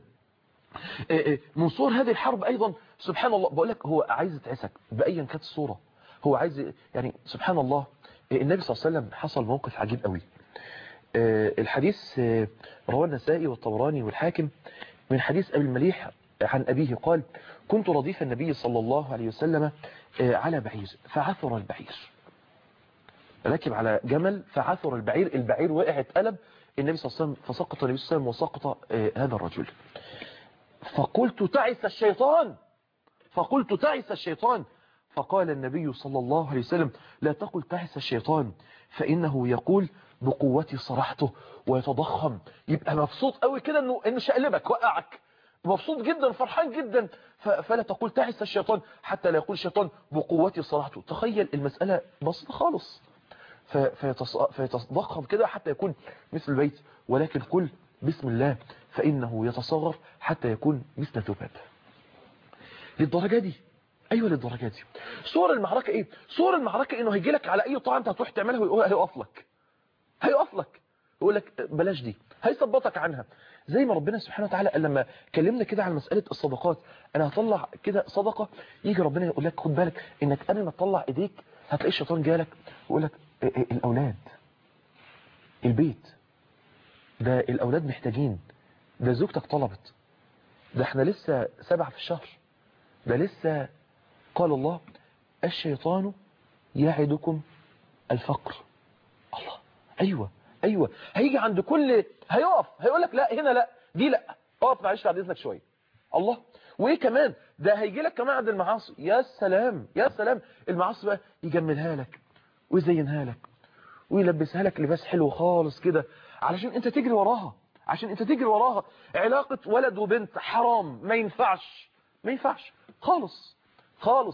إيه إيه من صور هذه الحرب أيضا سبحان الله بقول لك هو عايز يتعسك بأيا كانت الصورة هو عايز يعني سبحان الله إيه النبي صلى الله عليه وسلم حصل موقف عجيب قوي آه، الحديث آه، رواه النسائي والطبراني والحاكم من حديث أبي المليح عن أبيه قال كنت رديف النبي صلى الله عليه وسلم آه، على بعير فعثر البعير راكب على جمل فعثر البعير البعير وقع اتقلب النبي صلى الله عليه وسلم فسقط النبي صلى الله عليه وسلم وسقط آه، هذا الرجل فقلت تعس الشيطان فقلت تعس الشيطان فقال النبي صلى الله عليه وسلم لا تقل تعس الشيطان فإنه يقول بقوتي صرحته ويتضخم يبقى مبسوط قوي كده انه انه شقلبك وقعك مبسوط جدا فرحان جدا ف- فلا تقول تعس الشيطان حتى لا يقول الشيطان بقوتي صرحته تخيل المسألة بسيطة خالص ف- فيتص- فيتضخم كده حتى يكون مثل البيت ولكن قل بسم الله فإنه يتصغر حتى يكون مثل ذباب للدرجة دي ايوه للدرجة دي صور المعركة ايه صور المعركة انه هيجي لك على اي طاعة انت هتروح تعملها ويقول هيقف لك هيقف لك يقول لك بلاش دي هيثبطك عنها زي ما ربنا سبحانه وتعالى قال لما كلمنا كده عن مسألة الصدقات انا هطلع كده صدقة يجي ربنا يقول لك خد بالك انك قبل ما تطلع ايديك هتلاقي الشيطان جالك ويقول لك إيه إيه الاولاد البيت ده الاولاد محتاجين ده زوجتك طلبت ده احنا لسه سبع في الشهر ده لسه قال الله الشيطان يعدكم الفقر الله ايوه ايوه هيجي عند كل هيقف هيقول لك لا هنا لا دي لا اقف معلش بعد اذنك شويه الله وايه كمان ده هيجي لك كمان عند المعاصي يا سلام يا سلام المعاصي بقى يجملها لك ويزينها لك ويلبسها لك لباس حلو خالص كده علشان انت تجري وراها عشان انت تجري وراها علاقة ولد وبنت حرام ما ينفعش ما ينفعش خالص خالص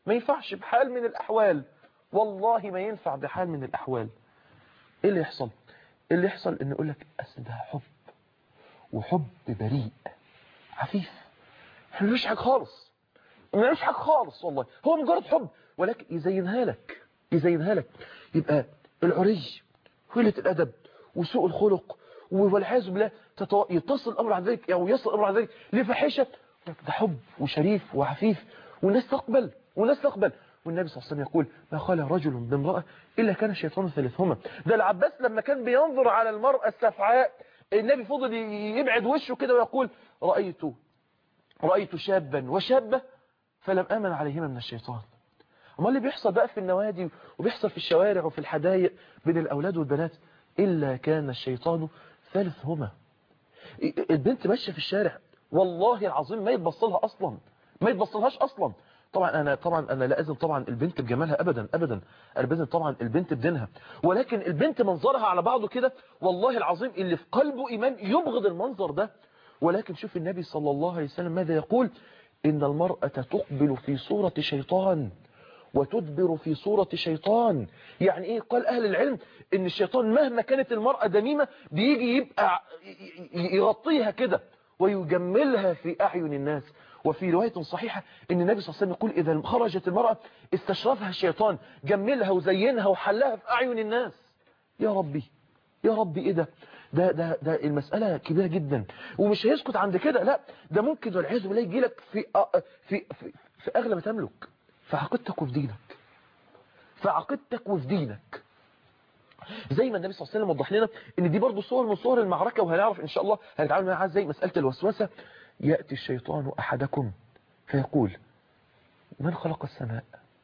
ما ينفعش بحال من الأحوال والله ما ينفع بحال من الأحوال ايه اللي يحصل اللي يحصل ان يقول لك اصل ده حب وحب بريء عفيف ملوش حاجه خالص ملوش حاجه خالص والله هو مجرد حب ولكن يزينها لك يزينها لك يبقى العري قله الادب وسوء الخلق والعياذ بالله تتو... يتصل الامر عن ذلك او يصل الامر عن ذلك لفحشه ده حب وشريف وعفيف والناس تقبل والناس تقبل والنبي صلى الله عليه وسلم يقول ما خلى رجل بامرأة إلا كان الشيطان ثالثهما ده العباس لما كان بينظر على المرأة السفعاء النبي فضل يبعد وشه كده ويقول رأيت رأيت شابا وشابة فلم آمن عليهما من الشيطان أما اللي بيحصل بقى في النوادي وبيحصل في الشوارع وفي الحدائق بين الأولاد والبنات إلا كان الشيطان ثالثهما البنت ماشية في الشارع والله العظيم ما يتبصلها أصلا ما يتبصلهاش أصلا طبعا انا طبعا انا لا اذن طبعا البنت بجمالها ابدا ابدا انا باذن طبعا البنت بدينها ولكن البنت منظرها على بعضه كده والله العظيم اللي في قلبه ايمان يبغض المنظر ده ولكن شوف النبي صلى الله عليه وسلم ماذا يقول ان المرأة تقبل في صورة شيطان وتدبر في صورة شيطان يعني ايه قال اهل العلم ان الشيطان مهما كانت المرأة دميمة بيجي يبقى يغطيها كده ويجملها في اعين الناس وفي رواية صحيحة ان النبي صلى الله عليه وسلم يقول اذا خرجت المرأة استشرفها الشيطان جملها وزينها وحلها في اعين الناس يا ربي يا ربي ايه ده ده ده ده المسألة كبيرة جدا ومش هيسكت عند كده لا ده ممكن والعياذ بالله يجي لك في في في, في اغلى ما تملك في عقيدتك وفي دينك في عقيدتك وفي دينك زي ما النبي صلى الله عليه وسلم وضح لنا ان دي برضه صور من صور المعركة وهنعرف ان شاء الله هنتعامل معاها ازاي مسألة الوسوسة يأتي الشيطان أحدكم فيقول من خلق السماء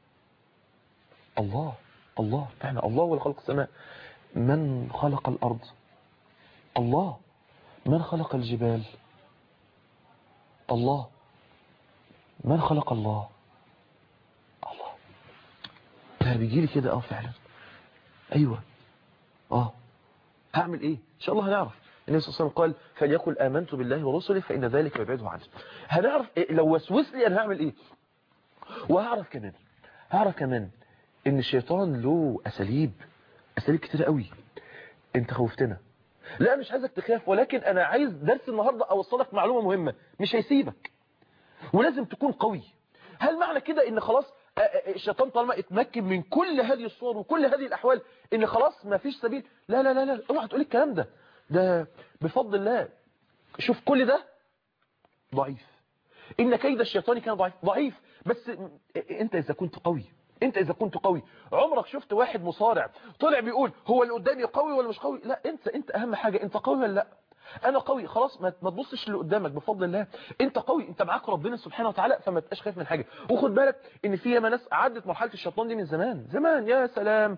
الله الله فعلا الله هو خلق السماء من خلق الأرض الله من خلق الجبال الله من خلق الله الله ده بيجي لي كده اه فعلا ايوه اه هعمل ايه ان شاء الله هنعرف النبي صلى الله عليه وسلم قال فليقل آمنت بالله ورسله فإن ذلك يبعده عنه هنعرف إيه لو وسوس لي أنا هعمل إيه وهعرف كمان هعرف كمان إن الشيطان له أساليب أساليب كتير قوي أنت خوفتنا لا مش عايزك تخاف ولكن أنا عايز درس النهاردة أوصلك معلومة مهمة مش هيسيبك ولازم تكون قوي هل معنى كده إن خلاص الشيطان طالما اتمكن من كل هذه الصور وكل هذه الأحوال إن خلاص ما فيش سبيل لا لا لا لا اوعى تقول الكلام ده ده بفضل الله شوف كل ده ضعيف إن كيد الشيطان كان ضعيف ضعيف بس انت إذا كنت قوي انت إذا كنت قوي عمرك شفت واحد مصارع طلع بيقول هو اللي قدامي قوي ولا مش قوي لا انت انت اهم حاجة انت قوي ولا لا انا قوي خلاص ما تبصش اللي قدامك بفضل الله انت قوي انت معاك ربنا سبحانه وتعالى فما تبقاش خايف من حاجه وخد بالك ان في ياما ناس عدت مرحله الشيطان دي من زمان زمان يا سلام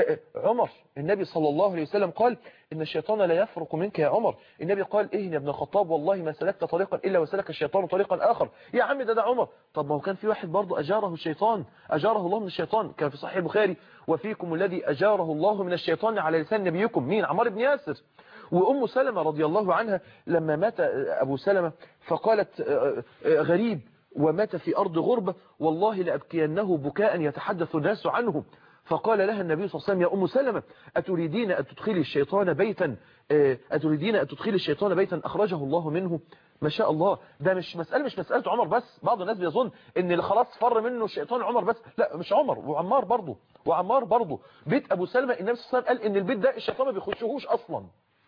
عمر النبي صلى الله عليه وسلم قال ان الشيطان لا يفرق منك يا عمر النبي قال ايه يا ابن الخطاب والله ما سلكت طريقا الا وسلك الشيطان طريقا اخر يا عم ده ده عمر طب ما هو كان في واحد برضه اجاره الشيطان اجاره الله من الشيطان كان في صحيح البخاري وفيكم الذي اجاره الله من الشيطان على لسان نبيكم مين عمار بن ياسر وأم سلمة رضي الله عنها لما مات أبو سلمة فقالت غريب ومات في أرض غربة والله لأبكينه بكاء يتحدث الناس عنه فقال لها النبي صلى الله عليه وسلم يا أم سلمة أتريدين أن تدخلي الشيطان بيتا أتريدين أن تدخلي الشيطان بيتا أخرجه الله منه ما شاء الله ده مش مسألة مش مسألة عمر بس بعض الناس بيظن ان اللي خلاص فر منه الشيطان عمر بس لا مش عمر وعمار برضه وعمار برضه بيت أبو سلمة النبي صلى الله عليه وسلم قال ان البيت ده الشيطان ما بيخشهوش أصلا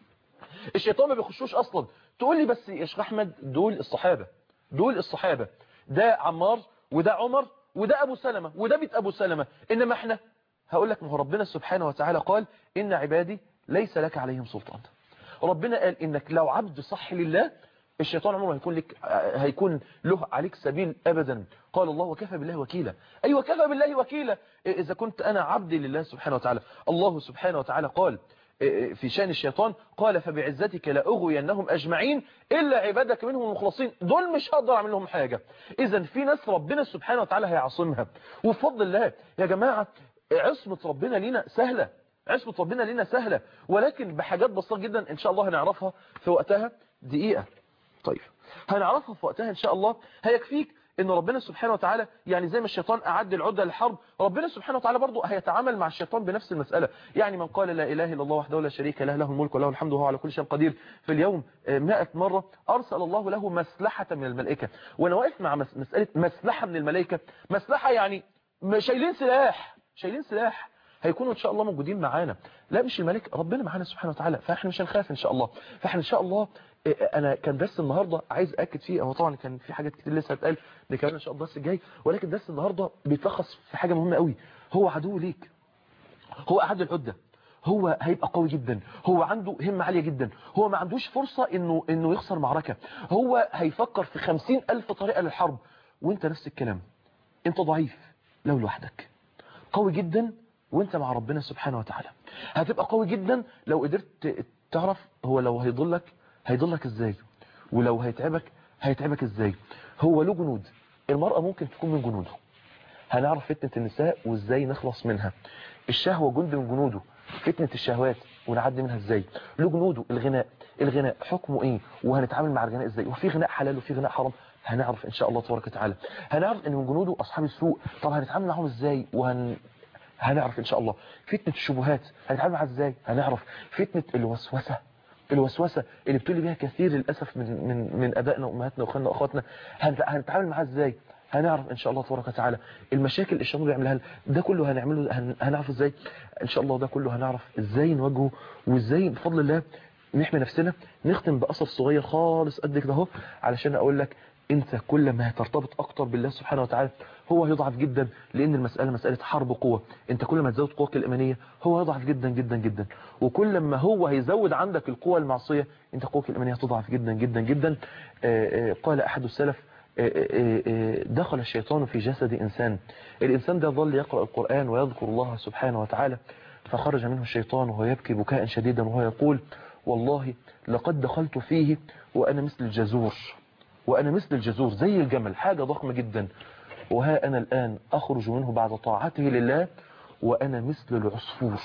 الشيطان ما بيخشوش اصلا تقول لي بس يا شيخ احمد دول الصحابه دول الصحابه ده عمار وده عمر وده ابو سلمة وده بيت ابو سلمة انما احنا هقول لك ما هو ربنا سبحانه وتعالى قال ان عبادي ليس لك عليهم سلطان ربنا قال انك لو عبد صح لله الشيطان عمره هيكون لك هيكون له عليك سبيل ابدا قال الله وكفى بالله وكيلا اي وكفى بالله وكيلا اذا كنت انا عبد لله سبحانه وتعالى الله سبحانه وتعالى قال في شان الشيطان قال فبعزتك لأغوينهم أجمعين إلا عبادك منهم المخلصين دول مش هقدر أعمل لهم حاجة إذا في ناس ربنا سبحانه وتعالى هيعصمها وفضل الله يا جماعة عصمة ربنا لينا سهلة عصمة ربنا لينا سهلة ولكن بحاجات بسيطة جدا إن شاء الله هنعرفها في وقتها دقيقة طيب هنعرفها في وقتها إن شاء الله هيكفيك ان ربنا سبحانه وتعالى يعني زي ما الشيطان اعد العده للحرب ربنا سبحانه وتعالى برضه هيتعامل مع الشيطان بنفس المساله يعني من قال لا اله الا الله وحده لا شريك له له الملك وله الحمد وهو على كل شيء قدير في اليوم 100 مره ارسل الله له مسلحه من الملائكه وانا واقف مع مس- مساله مسلحه من الملائكه مسلحه يعني شايلين سلاح شايلين سلاح هيكونوا ان شاء الله موجودين معانا لا مش الملك ربنا معانا سبحانه وتعالى فاحنا مش هنخاف ان شاء الله فاحنا ان شاء الله إيه، انا كان درس النهارده عايز اكد فيه هو طبعا كان في حاجات كتير لسه هتقال نكمل ان شاء الله الدرس الجاي ولكن درس النهارده بيتلخص في حاجه مهمه قوي هو عدو ليك هو اعد العده هو هيبقى قوي جدا هو عنده همة عالية جدا هو ما عندوش فرصة انه انه يخسر معركة هو هيفكر في خمسين الف طريقة للحرب وانت نفس الكلام انت ضعيف لو لوحدك قوي جدا وانت مع ربنا سبحانه وتعالى هتبقى قوي جدا لو قدرت تعرف هو لو هيضلك هيضلك ازاي ولو هيتعبك هيتعبك ازاي هو له جنود المرأة ممكن تكون من جنوده هنعرف فتنة النساء وازاي نخلص منها الشهوة جند من جنوده فتنة الشهوات ونعدي منها ازاي له جنوده الغناء الغناء حكمه ايه وهنتعامل مع الغناء ازاي وفي غناء حلال وفي غناء حرام هنعرف ان شاء الله تبارك وتعالى هنعرف ان من جنوده اصحاب السوء طب هنتعامل معاهم ازاي وهن هنعرف ان شاء الله فتنة الشبهات هنتعامل معاها ازاي هنعرف فتنة الوسوسة الوسوسة اللي بتولي بيها كثير للأسف من من من أبائنا وأمهاتنا وأخواننا وأخواتنا هنت- هنتعامل معاها ازاي هنعرف ان شاء الله تبارك وتعالى المشاكل اللي الشيطان بيعملها لنا، ده كله هنعمله هن- هنعرف ازاي ان شاء الله ده كله هنعرف ازاي نواجهه وازاي بفضل الله نحمي نفسنا نختم بأثر صغير خالص قد كده اهو علشان اقول لك انت كل ما هترتبط اكتر بالله سبحانه وتعالى هو هيضعف جدا لان المسألة مسألة حرب قوة انت كل ما تزود قوتك الإيمانية هو هيضعف جدا جدا جدا وكل ما هو هيزود عندك القوة المعصية انت قوتك الإيمانية هتضعف جدا جدا جدا آه، آه، قال احد السلف آه، آه، آه، دخل الشيطان في جسد إنسان الإنسان ده ظل يقرأ القرآن ويذكر الله سبحانه وتعالى فخرج منه الشيطان وهو يبكي بكاء شديدا وهو يقول والله لقد دخلت فيه وأنا مثل الجزور وأنا مثل الجزور زي الجمل حاجة ضخمة جدا وها أنا الآن أخرج منه بعد طاعته لله وأنا مثل العصفور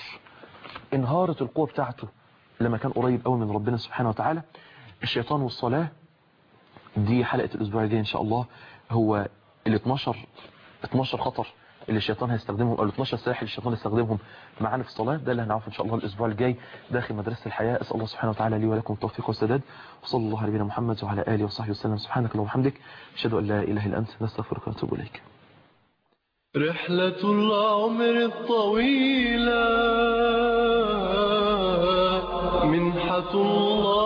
انهارت القوة بتاعته لما كان قريب قوي من ربنا سبحانه وتعالى الشيطان والصلاة دي حلقة الأسبوع الجاي إن شاء الله هو ال 12 12 خطر اللي الشيطان هيستخدمهم او ال 12 سلاح اللي الشيطان هيستخدمهم معانا في الصلاة ده اللي هنعرفه ان شاء الله الاسبوع الجاي داخل مدرسة الحياة اسال الله سبحانه وتعالى لي ولكم التوفيق والسداد وصلى الله على نبينا محمد وعلى اله وصحبه وسلم سبحانك اللهم وبحمدك اشهد ان لا اله الا انت نستغفرك ونتوب اليك رحلة العمر الطويلة منحة الله